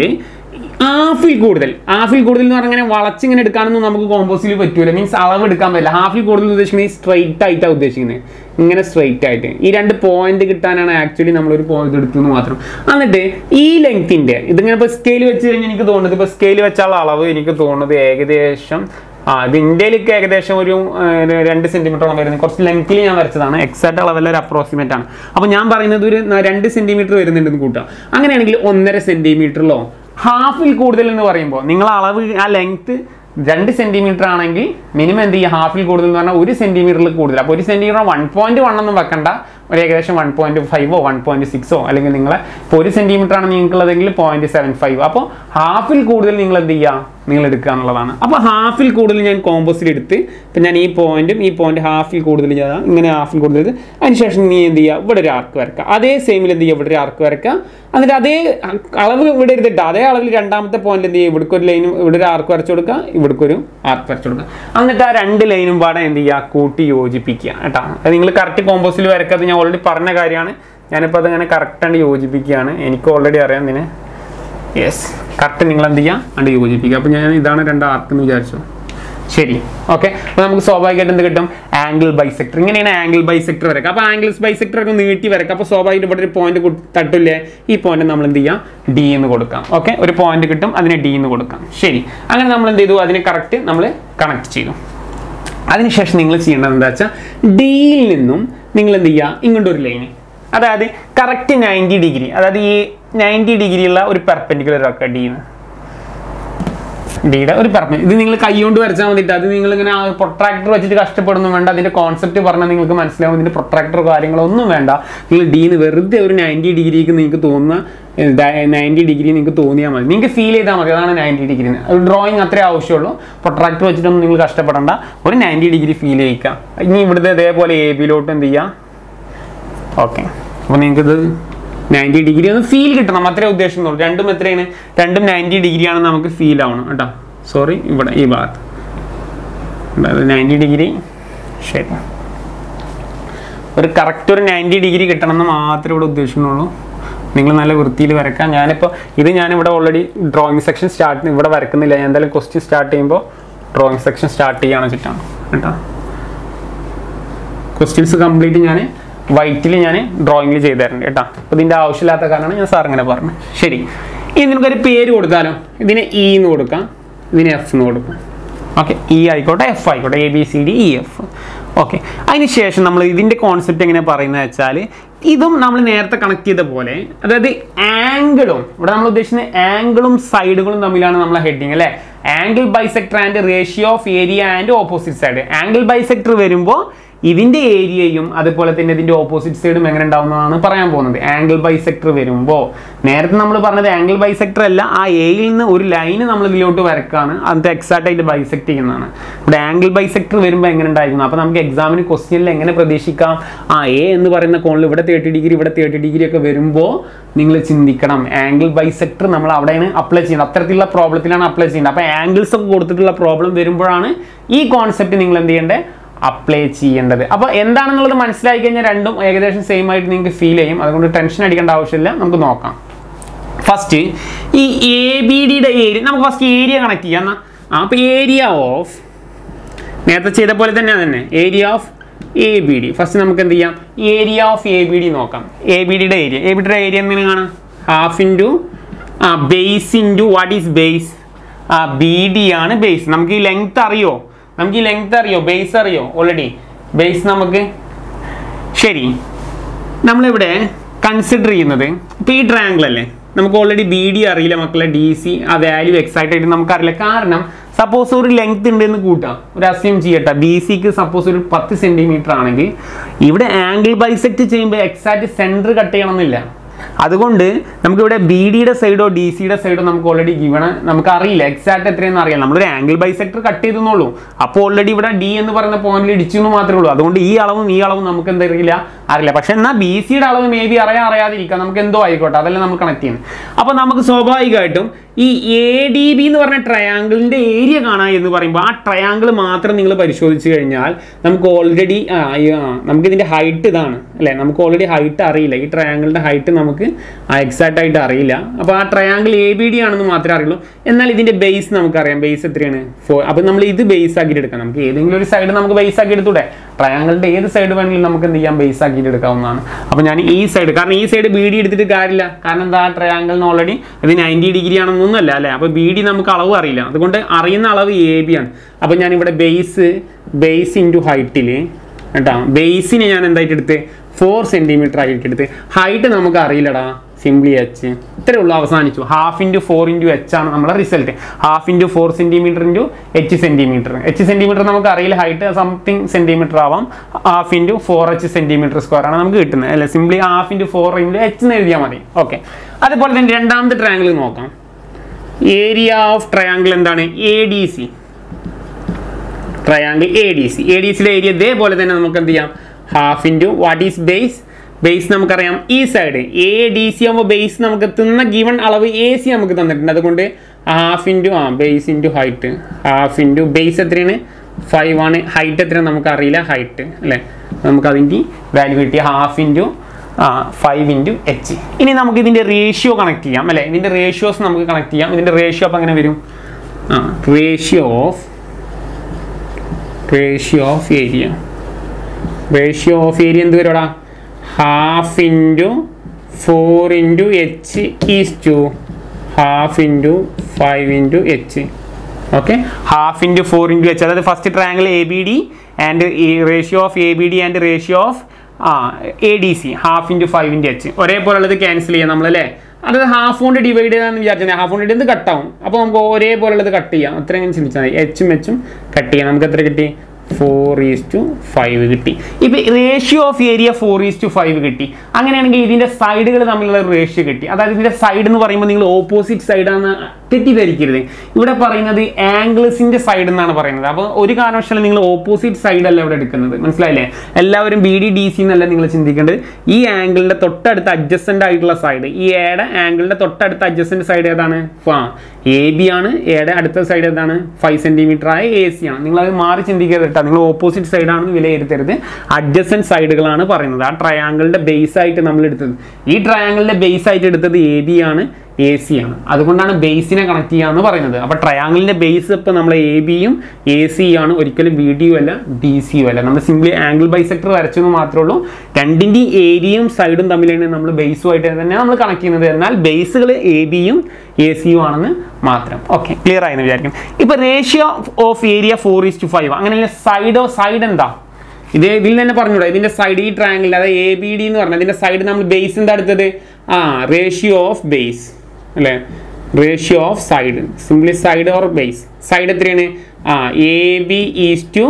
ഹാഫിൽ കൂടുതൽ ഹാഫിൽ കൂടുതൽ എന്ന് പറഞ്ഞാൽ വളച്ചിങ്ങനെ എടുക്കാനൊന്നും നമുക്ക് കോമ്പോസിൽ പറ്റൂല മീൻസ് അളവ് എടുക്കാൻ പറ്റില്ല ഹാഫിൽ കൂടുതൽ ഉദ്ദേശിക്കുന്നത് സ്ട്രൈറ്റ് ആയിട്ടാണ് ഉദ്ദേശിക്കുന്നത് ഇങ്ങനെ സ്ട്രൈറ്റ് ആയിട്ട് ഈ രണ്ട് പോയിന്റ് കിട്ടാനാണ് ആക്ച്വലി നമ്മളൊരു പോയിന്റ് എടുത്തെന്ന് മാത്രം എന്നിട്ട് ഈ ലെങ്തിന്റെ ഇതിങ്ങനെ ഇപ്പോൾ സ്കെയിൽ വെച്ച് കഴിഞ്ഞാൽ എനിക്ക് തോന്നുന്നത് ഇപ്പോൾ സ്കെയിൽ വെച്ചുള്ള അളവ് എനിക്ക് തോന്നുന്നത് ഏകദേശം ആ ഇത് ഇന്ത്യയിലേക്ക് ഏകദേശം ഒരു ആ, ഒരു രണ്ട് സെന്റിമീറ്ററോളം വരുന്നത് കുറച്ച് ലെങ്ത്തിൽ ഞാൻ വരച്ചതാണ് എക്സാക്ട് അളവല്ല ഒരു അപ്രോക്സിമേറ്റ് ആണ് അപ്പോൾ ഞാൻ പറയുന്നത് ഒരു ന- രണ്ട് സെന്റിമീറ്റർ വരുന്നുണ്ടെന്ന് കൂട്ടാം അങ്ങനെയാണെങ്കിൽ ഒന്നര സെന്റിമീറ്ററിലോ ഹാഫിൽ കൂടുതൽ എന്ന് പറയുമ്പോൾ നിങ്ങൾ അളവ് ആ ലെങ്ത് രണ്ട് സെന്റിമീറ്റർ ആണെങ്കിൽ മിനിമം എന്ത് ചെയ്യുക ഹാഫിൽ കൂടുതൽ എന്ന് പറഞ്ഞാൽ ഒരു സെന്റിമീറ്ററിൽ കൂടുതൽ അപ്പോൾ ഒരു സെന്റിമീറ്റർ വൺ പോയിന്റ് വൺ ഒന്നും വെക്കണ്ട ഒരു ഏകദേശം വൺ പോയിന്റ് ഫൈവോ വൺ പോയിന്റ് സിക്സോ അല്ലെങ്കിൽ നിങ്ങൾ ഇപ്പോൾ ഒരു സെന്റിമീറ്റർ ആണ് നിങ്ങൾക്കുള്ളതെങ്കിൽ പോയിന്റ് സെവൻ ഫൈവ് അപ്പോൾ ഹാഫിൽ കൂടുതൽ നിങ്ങൾ എന്ത് ചെയ്യുക നിങ്ങൾ എടുക്കുക എന്നുള്ളതാണ് അപ്പോൾ ഹാഫിൽ കൂടുതൽ ഞാൻ കോമ്പോസിൽ എടുത്ത് ഇപ്പം ഞാൻ ഈ പോയിന്റും ഈ പോയിന്റ് ഹാഫിൽ കൂടുതൽ ചെയ്താൽ ഇങ്ങനെ ഹാഫിൽ കൂടുതൽ ചെയ്ത് അതിനുശേഷം നീ എന്ത് ചെയ്യുക ഇവിടെ ഒരു ആർക്ക് വരക്കുക അതേ സെയിമിൽ എന്ത് ചെയ്യുക ഇവിടെ ഒരു ആർക്ക് വരക്കുക എന്നിട്ട് അതേ അളവ് ഇവിടെ എടുത്തിട്ട് അതേ അളവിൽ രണ്ടാമത്തെ പോയിന്റ് എന്ത് ചെയ്യുക ഇവിടേക്ക് ഒരു ലൈനും ഇവിടെ ഒരു ആർക്ക് വരച്ചു കൊടുക്കുക ഇവിടേക്ക് ഒരു ആർക്ക് വരച്ചു കൊടുക്കുക എന്നിട്ട് ആ രണ്ട് ലൈനും പാടെ എന്ത് ചെയ്യുക കൂട്ടി യോജിപ്പിക്കുക കേട്ടോ അത് നിങ്ങൾ കറക്റ്റ് കോമ്പോസിൽ വരക്കാതെ ഞാൻ ഓൾറെഡി പറഞ്ഞ കാര്യമാണ് ഞാനിപ്പോൾ അതങ്ങനെ കറക്റ്റായിട്ട് യോജിപ്പിക്കുകയാണ് എനിക്ക് ഓൾറെഡി അറിയാം ഇതിന് യെസ് കറക്റ്റ് നിങ്ങൾ എന്ത് ചെയ്യുക അണ്ട് യോജിപ്പിക്കുക അപ്പോൾ ഞാൻ ഇതാണ് രണ്ട് ആർക്ക് എന്ന് വിചാരിച്ചു ശരി ഓക്കെ അപ്പോൾ നമുക്ക് സ്വാഭാവികമായിട്ട് എന്ത് കിട്ടും ആംഗിൾ ബൈസെക്ടർ ഇങ്ങനെയാണ് ആംഗിൾ ബൈസെക്ടർ വരക്കുക അപ്പോൾ ആംഗിൾസ് ബൈസെക്ടർ ഒക്കെ നീട്ടി വരക്കുക അപ്പോൾ സ്വാഭാവികമായിട്ട് ഇവിടെ ഒരു പോയിന്റ് തട്ടില്ലേ ഈ പോയിന്റ് നമ്മൾ എന്ത് ചെയ്യാം ഡി എന്ന് കൊടുക്കാം ഓക്കെ ഒരു പോയിന്റ് കിട്ടും അതിനെ ഡി എന്ന് കൊടുക്കാം ശരി അങ്ങനെ നമ്മൾ എന്ത് ചെയ്തു അതിനെ കറക്റ്റ് നമ്മൾ കണക്ട് ചെയ്തു അതിനുശേഷം നിങ്ങൾ ചെയ്യേണ്ടത് എന്താ വെച്ചാൽ ഡിയിൽ നിന്നും നിങ്ങൾ എന്ത് ചെയ്യുക ഇങ്ങോട്ട് ഒരു ലൈന് അതായത് കറക്റ്റ് നയൻറ്റി ഡിഗ്രി അതായത് ഈ നയൻറ്റി ഡിഗ്രിയുള്ള ഒരു പെർപെൻഡിക്കുലർ ആക്കുക ഡിന്ന് ഡിയുടെ ഒരു പെർപ്പെ ഇത് നിങ്ങൾ കൈകൊണ്ട് വരച്ചാൽ മതിയിട്ട് അത് നിങ്ങൾ ഇങ്ങനെ പ്രൊട്രാക്ടർ വെച്ചിട്ട് കഷ്ടപ്പെടുന്നു വേണ്ട അതിന്റെ കോൺസെപ്റ്റ് പറഞ്ഞാൽ നിങ്ങൾക്ക് മനസ്സിലാവും ഇതിന്റെ പ്രൊട്രാക്ടറോ കാര്യങ്ങളോ ഒന്നും വേണ്ട നിങ്ങൾ ഡീന്ന് വെറുതെ ഒരു നയൻറ്റി ഡിഗ്രിക്ക് നിങ്ങൾക്ക് തോന്നുന്ന നയൻറ്റി ഡിഗ്രി നിങ്ങൾക്ക് തോന്നിയാൽ മതി നിങ്ങൾക്ക് ഫീൽ ചെയ്താൽ മതി അതാണ് നയൻറ്റി ഡിഗ്രി ഒരു ഡ്രോയിങ് അത്രേ ആവശ്യമുള്ളൂ പ്രൊട്രാക്ടർ വെച്ചിട്ടൊന്നും നിങ്ങൾ കഷ്ടപ്പെടേണ്ട ഒരു നയൻറ്റി ഡിഗ്രി ഫീൽ ചെയ്യിക്കാം ഇനി ഇവിടുത്തെ ഇതേപോലെ എ ബിയിലോട്ട് എന്ത് ചെയ്യാം ഓക്കെ അപ്പോൾ നിങ്ങൾക്കിത് നയൻറ്റി ഡിഗ്രി ഒന്ന് ഫീൽ കിട്ടണം അത്രേ ഉദ്ദേശിക്കുന്നുള്ളൂ രണ്ടും എത്രയാണ് രണ്ടും നയൻറ്റി ഡിഗ്രി ആണെന്ന് നമുക്ക് ഫീൽ ആവണം കേട്ടോ സോറി ഇവിടെ ഈ ഭാഗത്ത് അതായത് നയൻറ്റി ഡിഗ്രി ശരി ഒരു കറക്റ്റ് ഒരു നയൻറ്റി ഡിഗ്രി കിട്ടണം എന്ന് മാത്രമേ ഇവിടെ ഉദ്ദേശിക്കുന്നുള്ളൂ നിങ്ങൾ നല്ല വൃത്തിയിൽ വരക്കാം ഞാനിപ്പോൾ ഇത് ഞാനിവിടെ ഓൾറെഡി ഡ്രോയിങ് സെക്ഷൻ സ്റ്റാർട്ട് ഇവിടെ വരക്കുന്നില്ല ഞാൻ എന്തായാലും ക്വസ്റ്റ്യൻ സ്റ്റാർട്ട് ചെയ്യുമ്പോൾ ഡ്രോയിങ് സെക്ഷൻ സ്റ്റാർട്ട് ചെയ്യുകയാണ് വെച്ചിട്ടാണ് കേട്ടോ ക്വസ്റ്റ്യൻസ് കംപ്ലീറ്റ് ഞാൻ വൈറ്റിൽ ഞാൻ ഡ്രോയിങ്ങിൽ ചെയ്തു തരുന്നുണ്ട് കേട്ടോ അപ്പോൾ ഇതിൻ്റെ ആവശ്യമില്ലാത്ത കാരണമാണ് ഞാൻ സാർ ഇങ്ങനെ പറഞ്ഞു ശരി ഇനി നിനക്കൊരു പേര് കൊടുത്താലോ ഇതിന് ഇ എന്ന് കൊടുക്കാം ഇതിന് എഫ് എന്ന് കൊടുക്കാം ഓക്കെ ഇ ആയിക്കോട്ടെ എഫ് ആയിക്കോട്ടെ A B C D E F okay അതിന് ശേഷം നമ്മൾ ഇതിൻ്റെ കോൺസെപ്റ്റ് എങ്ങനെ പറയുന്നത് വെച്ചാൽ ഇതും നമ്മൾ നേരത്തെ കണക്ട് ചെയ്ത പോലെ അതായത് ആംഗിളും ഇവിടെ നമ്മൾ ഉദ്ദേശിക്കുന്ന ആംഗിളും സൈഡുകളും തമ്മിലാണ് നമ്മളെ ഹെഡിങ് അല്ലേ angle bisector and ratio of area and opposite side angle bisector വരുമ്പോൾ ഇതിന്റെ ഏരിയയും അതുപോലെ തന്നെ ഇതിന്റെ ഓപ്പോസിറ്റ് സൈഡും എങ്ങനെ ഉണ്ടാവുന്നതാണ് പറയാൻ പോകുന്നത് ആംഗിൾ ബൈസെക്ടർ വരുമ്പോൾ നേരത്തെ നമ്മൾ പറഞ്ഞത് ആംഗിൾ ബൈസെക്ടർ അല്ല ആ എയിൽ നിന്ന് ഒരു ലൈന് നമ്മൾ ഇതിലോട്ട് വരക്കാണ് അത് എക്സാക്ട് ആയിട്ട് ബൈസെക്ട് ചെയ്യുന്നതാണ് ഇവിടെ ആംഗിൾ ബൈസെക്ടർ വരുമ്പോൾ എങ്ങനെ ഉണ്ടായിരുന്നു അപ്പോൾ നമുക്ക് എക്സാമിന് ക്വസ്റ്റ്യനിൽ എങ്ങനെ പ്രതീക്ഷിക്കാം ആ എ എന്ന് പറയുന്ന കോണിൽ ഇവിടെ തേർട്ടി ഡിഗ്രി ഇവിടെ തേർട്ടി ഡിഗ്രി ഒക്കെ വരുമ്പോൾ നിങ്ങൾ ചിന്തിക്കണം ആംഗിൾ ബൈസെക്ടർ നമ്മൾ അവിടെയാണ് അപ്ലൈ ചെയ്യുന്നത് അത്തരത്തിലുള്ള പ്രോബ്ലത്തിലാണ് അപ്ലൈ ചെയ്യുന്നത് അപ്പോൾ ആംഗിൾസ് ഒക്കെ കൊടുത്തിട്ടുള്ള പ്രോബ്ലം വരുമ്പോഴാണ് ഈ കോൺസെപ്റ്റ് നിങ്ങൾ എന്ത് ചെയ്യേണ്ടത് അപ്ലൈ ചെയ്യേണ്ടത് അപ്പോൾ എന്താണെന്നുള്ളത് മനസ്സിലായി കഴിഞ്ഞാൽ രണ്ടും ഏകദേശം സെയിം ആയിട്ട് നിങ്ങൾക്ക് ഫീൽ ചെയ്യും അതുകൊണ്ട് ടെൻഷൻ അടിക്കേണ്ട ആവശ്യമില്ല നമുക്ക് നോക്കാം ഫസ്റ്റ് ഈ എ ബി ഡിയുടെ ഏരിയ നമുക്ക് ഫസ്റ്റ് ഏരിയ കണക്ട് ചെയ്യാം എന്നാ അപ്പോൾ ഏരിയ ഓഫ് നേരത്തെ ചെയ്ത പോലെ തന്നെ തന്നെ area of A B D first നമുക്ക് എന്ത് ചെയ്യാം area of A B D നോക്കാം എ ബി ഡിയുടെ ഏരിയ എ ബി ഡിയുടെ ഏരിയ എന്തെങ്കിലും കാണാം ഹാഫ് ഇൻറ്റു ആ base into what is base ആ ബി ഡി ആണ് ബേസ് നമുക്ക് ഈ ലെങ്ത് അറിയോ നമുക്ക് ഈ ലെങ്ത് അറിയോ ബേസ് അറിയോ ഓൾറെഡി ബേസ് നമുക്ക് ശരി നമ്മളിവിടെ കൺസിഡർ ചെയ്യുന്നത് ഇപ്പോൾ ഈ ട്രയാങ്കിൾ അല്ലേ നമുക്ക് ഓൾറെഡി ബി ഡി അറിയില്ല മക്കളെ ഡി സി ആ വാല്യൂ എക്സാക്റ്റ് ആയിട്ട് നമുക്കറിയില്ല കാരണം സപ്പോസ് ഒരു ലെങ്ത് ഉണ്ട് എന്ന് കൂട്ടാം ഒരു അസ്യൂം ചെയ്യട്ടെ ബി സിക്ക് സപ്പോസ് ഒരു പത്ത് സെൻറ്റിമീറ്റർ ആണെങ്കിൽ ഇവിടെ ആംഗിൾ ബൈസെക്ട് ചെയ്യുമ്പോൾ എക്സാക്റ്റ് സെൻറ്റർ കട്ട് ചെയ്യണമെന്നില്ല അതുകൊണ്ട് നമുക്കിവിടെ ബി ഡിയുടെ സൈഡോ ഡി സിയുടെ സൈഡോ നമുക്ക് ഓൾറെഡി ഗിവൺ നമുക്ക് അറിയില്ല എക്സാക്ട് എത്രയെന്ന് അറിയാം നമ്മളൊരു ആംഗിൾ ബൈസെക്ടർ കട്ട് ചെയ്തെന്നുള്ളൂ അപ്പോൾ ഓൾറെഡി ഇവിടെ ഡി എന്ന് പറയുന്ന പോയിന്റിൽ ഇടിച്ചു എന്ന് മാത്രമേ ഉള്ളൂ അതുകൊണ്ട് ഈ അളവും ഈ അളവും നമുക്ക് എന്തറിയില്ല അറിയില്ല പക്ഷെ എന്നാൽ ബി സിയുടെ അളവ് മേ ബി അറിയാൻ അറിയാതിരിക്കാം നമുക്ക് എന്തോ ആയിക്കോട്ടെ അതെല്ലാം നമുക്ക് കണക്ട് ചെയ്യുന്നത് അപ്പോൾ നമുക്ക് സ്വാഭാവികമായിട്ടും ഈ എ ഡി ബി എന്ന് പറഞ്ഞ ട്രയാങ്കിളിന്റെ ഏരിയ കാണാൻ എന്ന് പറയുമ്പോൾ ആ ട്രയാങ്കിൾ മാത്രം നിങ്ങൾ പരിശോധിച്ച് കഴിഞ്ഞാൽ നമുക്ക് ഓൾറെഡി നമുക്ക് ഇതിന്റെ ഹൈറ്റ് ഇതാണ് അല്ലേ നമുക്ക് ഓൾറെഡി ഹൈറ്റ് അറിയില്ല ഈ ട്രയാങ്കിളിന്റെ ഹൈറ്റ് നമുക്ക് എക്സാക്റ്റ് ആയിട്ട് അറിയില്ല അപ്പോൾ ആ ട്രയാങ്കിൾ എ ബി ഡി ആണെന്ന് മാത്രമേ അറിയുള്ളൂ എന്നാൽ ഇതിന്റെ ബേസ് നമുക്കറിയാം ബേസ് എത്രയാണ് ഫോർ അപ്പോൾ നമ്മൾ ഇത് ബേസ് ആക്കിയിട്ട് എടുക്കാം നമുക്ക് ഏതെങ്കിലും ഒരു സൈഡ് നമുക്ക് ബേസ് ആക്കി എടുത്തൂടെ ട്രയാങ്കിളിന്റെ ഏത് സൈഡ് വേണമെങ്കിലും നമുക്ക് എന്ത് ചെയ്യാം ബേസ് ആക്കിയിട്ട് എടുക്കാവുന്നതാണ് അപ്പോൾ ഞാൻ ഈ സൈഡ് കാരണം ഈ സൈഡ് ബി ഡി എടുത്തിട്ട് കാര്യമില്ല കാരണം എന്താ ട്രയാങ്കിളിന് ഓൾറെഡി ഇത് നയൻറ്റി ഡിഗ്രി ആണെന്നൊന്നുമല്ല അല്ലേ അപ്പോൾ ബി ഡി നമുക്ക് അളവ് അറിയില്ല അതുകൊണ്ട് അറിയുന്ന അളവ് എ ബി ആണ് അപ്പോൾ ഞാൻ ഇവിടെ ബേസ് ബേസ് ഇൻറ്റു ഹൈറ്റിൽ കേട്ടോ ബേസിനെ ഞാൻ എന്തായിട്ട് എടുത്ത് ഫോർ സെൻറ്റിമീറ്റർ ആയിട്ട് എടുത്ത് ഹൈറ്റ് നമുക്ക് അറിയില്ലടാ സിംപ്ലി എച്ച് ഇത്രയേ ഉള്ളൂ അവസാനിച്ചു half into four into H ആണ് നമ്മുടെ result half into four centimetre into H centimetre H centimetre നമുക്ക് അറിയില്ല ഹൈറ്റ് സംതിങ് സെൻറ്റിമീറ്റർ ആവാം half into four H centimetre square ആണ് നമുക്ക് കിട്ടുന്നത് അല്ലെ simply half into four into H എന്ന് എഴുതിയാൽ മതി ഓക്കെ അതുപോലെ തന്നെ രണ്ടാമത്തെ ട്രയാങ്കിൾ നോക്കാം ഏരിയ ഓഫ് ട്രയാങ്കിൾ എന്താണ് A D C triangle A D C A D സിയുടെ ഏരിയ ഇതേപോലെ തന്നെ നമുക്ക് എന്ത് ചെയ്യാം half into what is base base നമുക്കറിയാം ഈ സൈഡ് എ ഡി സി ആകുമ്പോൾ ബേസ് നമുക്ക് തന്ന ഗിവൺ അളവ് എ സി നമുക്ക് തന്നിട്ടുണ്ട് അതുകൊണ്ട് ഹാഫ് ഇൻറ്റു ആ base into height half into base എത്രയാണ് ഫൈവ് ആണ് ഹൈറ്റ് എത്രയാണ് നമുക്ക് അറിയില്ല ഹൈറ്റ് അല്ലേ നമുക്ക് അതിൻ്റെ വാല്യൂ കിട്ടി ഹാഫ് ഇൻറ്റു ആ ഫൈവ് ഇൻറ്റു എച്ച് ഇനി നമുക്ക് ഇതിൻ്റെ റേഷ്യോ കണക്ട് ചെയ്യാം അല്ലേ ഇതിൻ്റെ റേഷ്യോസ് നമുക്ക് കണക്ട് ചെയ്യാം ഇതിൻ്റെ റേഷ്യോ അപ്പം എങ്ങനെ വരും ആ ratio of ratio of area ratio of area എന്ത് വരുവാടാ half into four into H is to half into five into H okay half into four into H അതായത് first triangle A B D and ratio of A B D and ratio of ആ A D C half into five into H ഒരേപോലുള്ളത് cancel ചെയ്യാം നമ്മളല്ലേ അത് half കൊണ്ട് divide ചെയ്താന്ന് വിചാരിച്ചാൽ half കൊണ്ട് ഇത് കട്ടാവും അപ്പോൾ നമുക്ക് ഒരേപോലുള്ളത് കട്ട് ചെയ്യാം അത്രയും ചിന്തിച്ചാൽ മതി എച്ചും എച്ചും കട്ട് ചെയ്യാം നമുക്ക് എത്ര കിട്ടി ഫോർ ഈസ് ടു ഫൈവ് കിട്ടി ഇപ്പം ratio of area four is to five കിട്ടി അങ്ങനെയാണെങ്കിൽ ഇതിൻ്റെ സൈഡുകൾ തമ്മിലുള്ള റേഷ്യോ കിട്ടി അതായത് ഇതിൻ്റെ സൈഡ് എന്ന് പറയുമ്പോൾ നിങ്ങൾ ഓപ്പോസിറ്റ് സൈഡാന്ന് തെറ്റിദ്ധരിക്കരുത് ഇവിടെ പറയുന്നത് ആംഗിൾസിൻ്റെ സൈഡ് എന്നാണ് പറയുന്നത് അപ്പോൾ ഒരു കാരണവശാലും നിങ്ങൾ ഓപ്പോസിറ്റ് സൈഡ് അല്ല ഇവിടെ എടുക്കുന്നത് മനസ്സിലായില്ലേ എല്ലാവരും ബി ഡി ഡി സി എന്നല്ല നിങ്ങൾ ചിന്തിക്കേണ്ടത് ഈ ആംഗിളിൻ്റെ തൊട്ടടുത്ത അഡ്ജസ്റ്റൻ്റ് ആയിട്ടുള്ള സൈഡ് ഈ എയുടെ ആംഗിളിൻ്റെ തൊട്ടടുത്ത അഡ്ജസ്റ്റൻ്റ് സൈഡ് ഏതാണ് ആ എ ബി ആണ് എയുടെ അടുത്ത സൈഡ് ഏതാണ് ഫൈവ് സെൻറ്റിമീറ്റർ ആയ എ സി ആണ് നിങ്ങൾ അത് മാറി ചിന്തിക്കരുത് കേട്ടോ നിങ്ങൾ ഓപ്പോസിറ്റ് സൈഡാണെന്ന് വിലയിരുത്തരുത് അഡ്ജസ്റ്റൻറ്റ് സൈഡുകളാണ് പറയുന്നത് ആ ട്രയാങ്കിളിൻ്റെ ബേസ് ആയിട്ട് നമ്മൾ എടുത്തത് ഈ ട്രയാങ്കിളിൻ്റെ ബേസ് ആയിട്ട് എടുത്തത് എ ബി ആണ് എ സി ആണ് അതുകൊണ്ടാണ് ബേസിനെ കണക്ട് ചെയ്യാന്ന് പറയുന്നത് അപ്പോൾ ട്രയാങ്കിളിൻ്റെ ബേസ് ഇപ്പോൾ നമ്മൾ എ ബിയും എ സി ആണ് ഒരിക്കലും ബി ഡിയും അല്ല ഡി സിയും അല്ല നമ്മൾ സിംപ്ലി ആംഗിൾ ബൈസെക്ടർ വരച്ചെന്ന് മാത്രമേ ഉള്ളൂ രണ്ടിൻ്റെയും ഏരിയയും സൈഡും തമ്മിലാണ് നമ്മൾ ബേസുമായിട്ട് തന്നെ നമ്മൾ കണക്ട് ചെയ്യുന്നത് എന്നാൽ ബേസുകൾ എ ബിയും എ സിയും ആണെന്ന് മാത്രം ഓക്കെ ക്ലിയർ ആയെന്ന് വിചാരിക്കും ഇപ്പോൾ ratio of area four is to five അങ്ങനെ സൈഡോ സൈഡ് എന്താ ഇത് ഇതിൽ തന്നെ പറഞ്ഞൂടാ ഇതിന്റെ സൈഡ് ഈ ട്രയാങ്കിൾ അതായത് എ ബി ഡി എന്ന് പറഞ്ഞാൽ ഇതിന്റെ സൈഡ് നമ്മൾ ബേസ് എന്താ എടുത്തത് ആ റേഷ്യോ ഓഫ് ബേസ് അല്ലേ ratio of side simply side or base side എത്രയാണ് ആ A B is to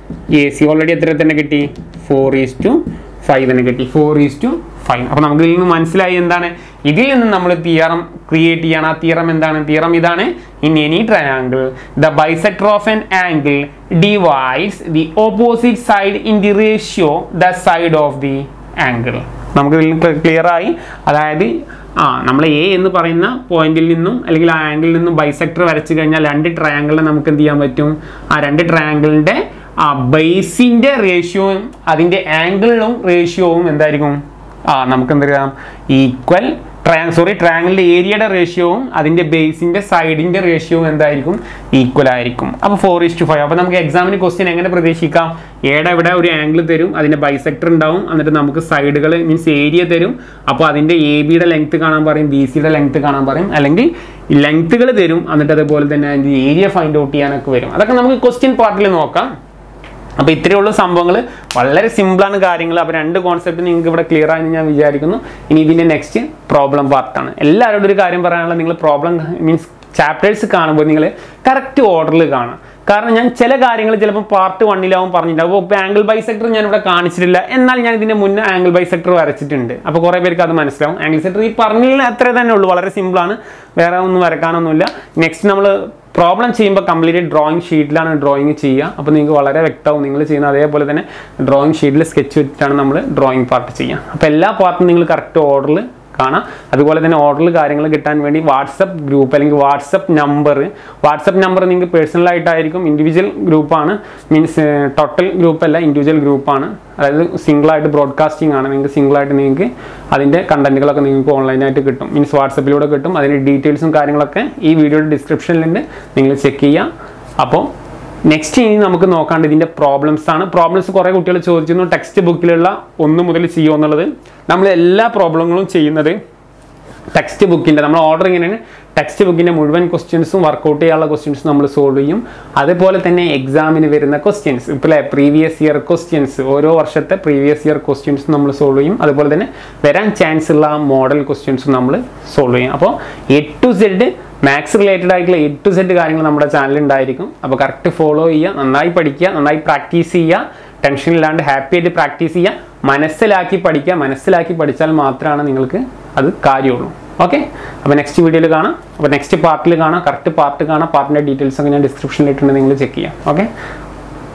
A C already എത്ര തന്നെ കിട്ടി ഫോർ ഈസ് ടു ഫൈവ് തന്നെ കിട്ടി ഫോർ ഈസ് ടു ഫൈവ് അപ്പോൾ നമുക്ക് ഇതിൽ നിന്ന് മനസ്സിലായി എന്താണ് ഇതിൽ നിന്ന് നമ്മൾ തിയറം ക്രിയേറ്റ് ചെയ്യണം ആ തിയറം എന്താണ് തിയറം ഇതാണ് in any triangle the bisector of an angle divides the opposite side in the ratio the side of the angle നമുക്ക് ഇതിൽ ക്ലിയർ ആയി അതായത് ആ നമ്മൾ എ എന്ന് പറയുന്ന പോയിന്റിൽ നിന്നും അല്ലെങ്കിൽ ആ ആംഗിളിൽ നിന്നും ബൈസെക്ടർ വരച്ചു കഴിഞ്ഞാൽ രണ്ട് ട്രയാങ്കിളിനെ നമുക്ക് എന്ത് ചെയ്യാൻ പറ്റും ആ രണ്ട് ട്രയാങ്കിളിൻ്റെ ആ ബേസിൻ്റെ റേഷ്യോയും അതിൻ്റെ ആംഗിളിലും റേഷ്യോവും എന്തായിരിക്കും ആ നമുക്ക് എന്ത് പറയാം ഈക്വൽ ട്രയാങ് സോറി ട്രയാങ്കിളിൻ്റെ ഏരിയയുടെ റേഷ്യോവും അതിൻ്റെ ബേസിൻ്റെ സൈഡിൻ്റെ റേഷ്യോവും എന്തായിരിക്കും ഈക്വൽ ആയിരിക്കും അപ്പോൾ ഫോർ ഇസ് ടു ഫൈവ് അപ്പോൾ നമുക്ക് എക്സാമിന് ക്വസ്റ്റ്യൻ എങ്ങനെ പ്രതീക്ഷിക്കാം എയുടെ ഇവിടെ ഒരു ആംഗിൾ തരും അതിൻ്റെ ബൈസെക്ടർ ഉണ്ടാവും എന്നിട്ട് നമുക്ക് സൈഡുകൾ മീൻസ് ഏരിയ തരും അപ്പോൾ അതിൻ്റെ എ ബിയുടെ ലെങ്ത് കാണാൻ പറയും ബി സിയുടെ ലെങ്ത് കാണാൻ പറയും അല്ലെങ്കിൽ ലെങ്ത്തുകൾ തരും എന്നിട്ട് അതുപോലെ തന്നെ അതിൻ്റെ ഏരിയ ഫൈൻഡ് ഔട്ട് ചെയ്യാനൊക്കെ വരും അതൊക്കെ നമുക്ക് ക്വസ്റ്റ്യൻ പാർട്ടിൽ നോക്കാം അപ്പോൾ ഇത്രയുള്ള സംഭവങ്ങൾ വളരെ സിമ്പിളാണ് കാര്യങ്ങൾ അപ്പോൾ രണ്ട് കോൺസെപ്റ്റ് നിങ്ങൾക്ക് ഇവിടെ ക്ലിയർ ആയെന്ന് ഞാൻ വിചാരിക്കുന്നു ഇനി ഇതിൻ്റെ നെക്സ്റ്റ് പ്രോബ്ലം പാർട്ടാണ് എല്ലാവരോടും ഒരു കാര്യം പറയാനുള്ള നിങ്ങൾ പ്രോബ്ലം മീൻസ് ചാപ്റ്റേഴ്സ് കാണുമ്പോൾ നിങ്ങൾ കറക്റ്റ് ഓർഡറിൽ കാണാം കാരണം ഞാൻ ചില കാര്യങ്ങൾ ചിലപ്പോൾ പാർട്ട് വണ്ണിലാവും പറഞ്ഞിട്ടുണ്ടാവും അപ്പോൾ ആംഗിൾ ബൈസെക്ടർ ഞാൻ ഇവിടെ കാണിച്ചിട്ടില്ല എന്നാൽ ഞാൻ ഇതിന്റെ മുന്നേ ആംഗിൾ ബൈസെക്ടർ വരച്ചിട്ടുണ്ട് അപ്പോൾ കുറേ പേർക്ക് അത് മനസ്സിലാവും ആംഗിൾ സെക്ടർ ഈ പറഞ്ഞതിൽ അത്ര തന്നെ ഉള്ളൂ വളരെ സിമ്പിളാണ് വേറെ ഒന്നും വരക്കാനൊന്നുമില്ല നെക്സ്റ്റ് നമ്മൾ പ്രോബ്ലം ചെയ്യുമ്പോൾ കംപ്ലീറ്റ് ഡ്രോയിങ് ഷീറ്റിലാണ് ഡ്രോയിങ് ചെയ്യുക അപ്പോൾ നിങ്ങൾക്ക് വളരെ വ്യക്തമാവും നിങ്ങൾ ചെയ്യുന്ന അതേപോലെ തന്നെ ഡ്രോയിങ് ഷീറ്റിൽ സ്കെച്ച് വെച്ചിട്ടാണ് നമ്മൾ ഡ്രോയിങ് പാർട്ട് ചെയ്യുക അപ്പോൾ എല്ലാ പാർട്ടും നിങ്ങൾ കറക്റ്റ് ഓർഡറിൽ കാണാം അതുപോലെ തന്നെ ഓർഡറിൽ കാര്യങ്ങൾ കിട്ടാൻ വേണ്ടി വാട്സപ്പ് ഗ്രൂപ്പ് അല്ലെങ്കിൽ വാട്സപ്പ് നമ്പർ വാട്സപ്പ് നമ്പർ നിങ്ങൾക്ക് പേഴ്സണൽ ആയിട്ടായിരിക്കും ഇൻഡിവിജ്വൽ ഗ്രൂപ്പാണ് മീൻസ് ടോട്ടൽ ഗ്രൂപ്പ് അല്ല ഇൻഡിവിജ്വൽ ഗ്രൂപ്പാണ് അതായത് സിംഗിളായിട്ട് ബ്രോഡ്കാസ്റ്റിംഗ് ആണ് നിങ്ങൾക്ക് സിംഗിളായിട്ട് നിങ്ങൾക്ക് അതിൻ്റെ കണ്ടന്റുകളൊക്കെ നിങ്ങൾക്ക് ഓൺലൈനായിട്ട് കിട്ടും മീൻസ് വാട്സപ്പിലൂടെ കിട്ടും അതിൻ്റെ ഡീറ്റെയിൽസും കാര്യങ്ങളൊക്കെ ഈ വീഡിയോയുടെ ഡിസ്ക്രിപ്ഷനിലുണ്ട് നിങ്ങൾ ചെക്ക് ചെയ്യുക അപ്പോൾ നെക്സ്റ്റ് ഇനി നമുക്ക് നോക്കാണ്ട് ഇതിൻ്റെ പ്രോബ്ലംസ് ആണ് പ്രോബ്ലംസ് കുറേ കുട്ടികൾ ചോദിച്ചിരുന്നു ടെക്സ്റ്റ് ബുക്കിലുള്ള ഒന്ന് മുതൽ ചെയ്യുമോ എന്നുള്ളത് നമ്മൾ എല്ലാ പ്രോബ്ലങ്ങളും ചെയ്യുന്നത് ടെക്സ്റ്റ് ബുക്കിൻ്റെ നമ്മൾ ഓർഡർ ഇങ്ങനെയാണ് ടെക്സ്റ്റ് ബുക്കിൻ്റെ മുഴുവൻ ക്വസ്റ്റ്യൻസും വർക്കൗട്ട് ചെയ്യാനുള്ള ക്വസ്റ്റ്യൻസ് നമ്മൾ സോൾവ് ചെയ്യും അതുപോലെ തന്നെ എക്സാമിന് വരുന്ന ക്വസ്റ്റ്യൻസ് ഇപ്പോൾ പ്രീവിയസ് ഇയർ ക്വസ്റ്റ്യൻസ് ഓരോ വർഷത്തെ പ്രീവിയസ് ഇയർ ക്വസ്റ്റ്യൻസ് നമ്മൾ സോൾവ് ചെയ്യും അതുപോലെ തന്നെ വരാൻ ചാൻസ് ഉള്ള മോഡൽ ക്വസ്റ്റ്യൻസും നമ്മൾ സോൾവ് ചെയ്യും അപ്പോൾ A to Z maths related ആയിട്ടുള്ള എ ടു സെഡ് കാര്യങ്ങൾ നമ്മുടെ ചാനലിൽ ഉണ്ടായിരിക്കും അപ്പോൾ കറക്റ്റ് ഫോളോ ചെയ്യുക നന്നായി പഠിക്കുക നന്നായി പ്രാക്ടീസ് ചെയ്യുക ടെൻഷൻ ഇല്ലാണ്ട് ഹാപ്പി ആയിട്ട് പ്രാക്ടീസ് ചെയ്യുക മനസ്സിലാക്കി പഠിക്കുക മനസ്സിലാക്കി പഠിച്ചാൽ മാത്രമാണ് നിങ്ങൾക്ക് അത് കാര്യമുള്ളൂ ഓക്കെ അപ്പോൾ നെക്സ്റ്റ് വീഡിയോയിൽ കാണാം അപ്പോൾ നെക്സ്റ്റ് പാർട്ടിൽ കാണാം കറക്റ്റ് പാർട്ട് കാണാം പാർട്ടിൻ്റെ ഡീറ്റെയിൽസ് ഒക്കെ ഞാൻ ഡിസ്ക്രിപ്ഷനിൽ ഇട്ടിട്ടുണ്ട് നിങ്ങൾ ചെക്ക് ചെയ്യാം ഓക്കെ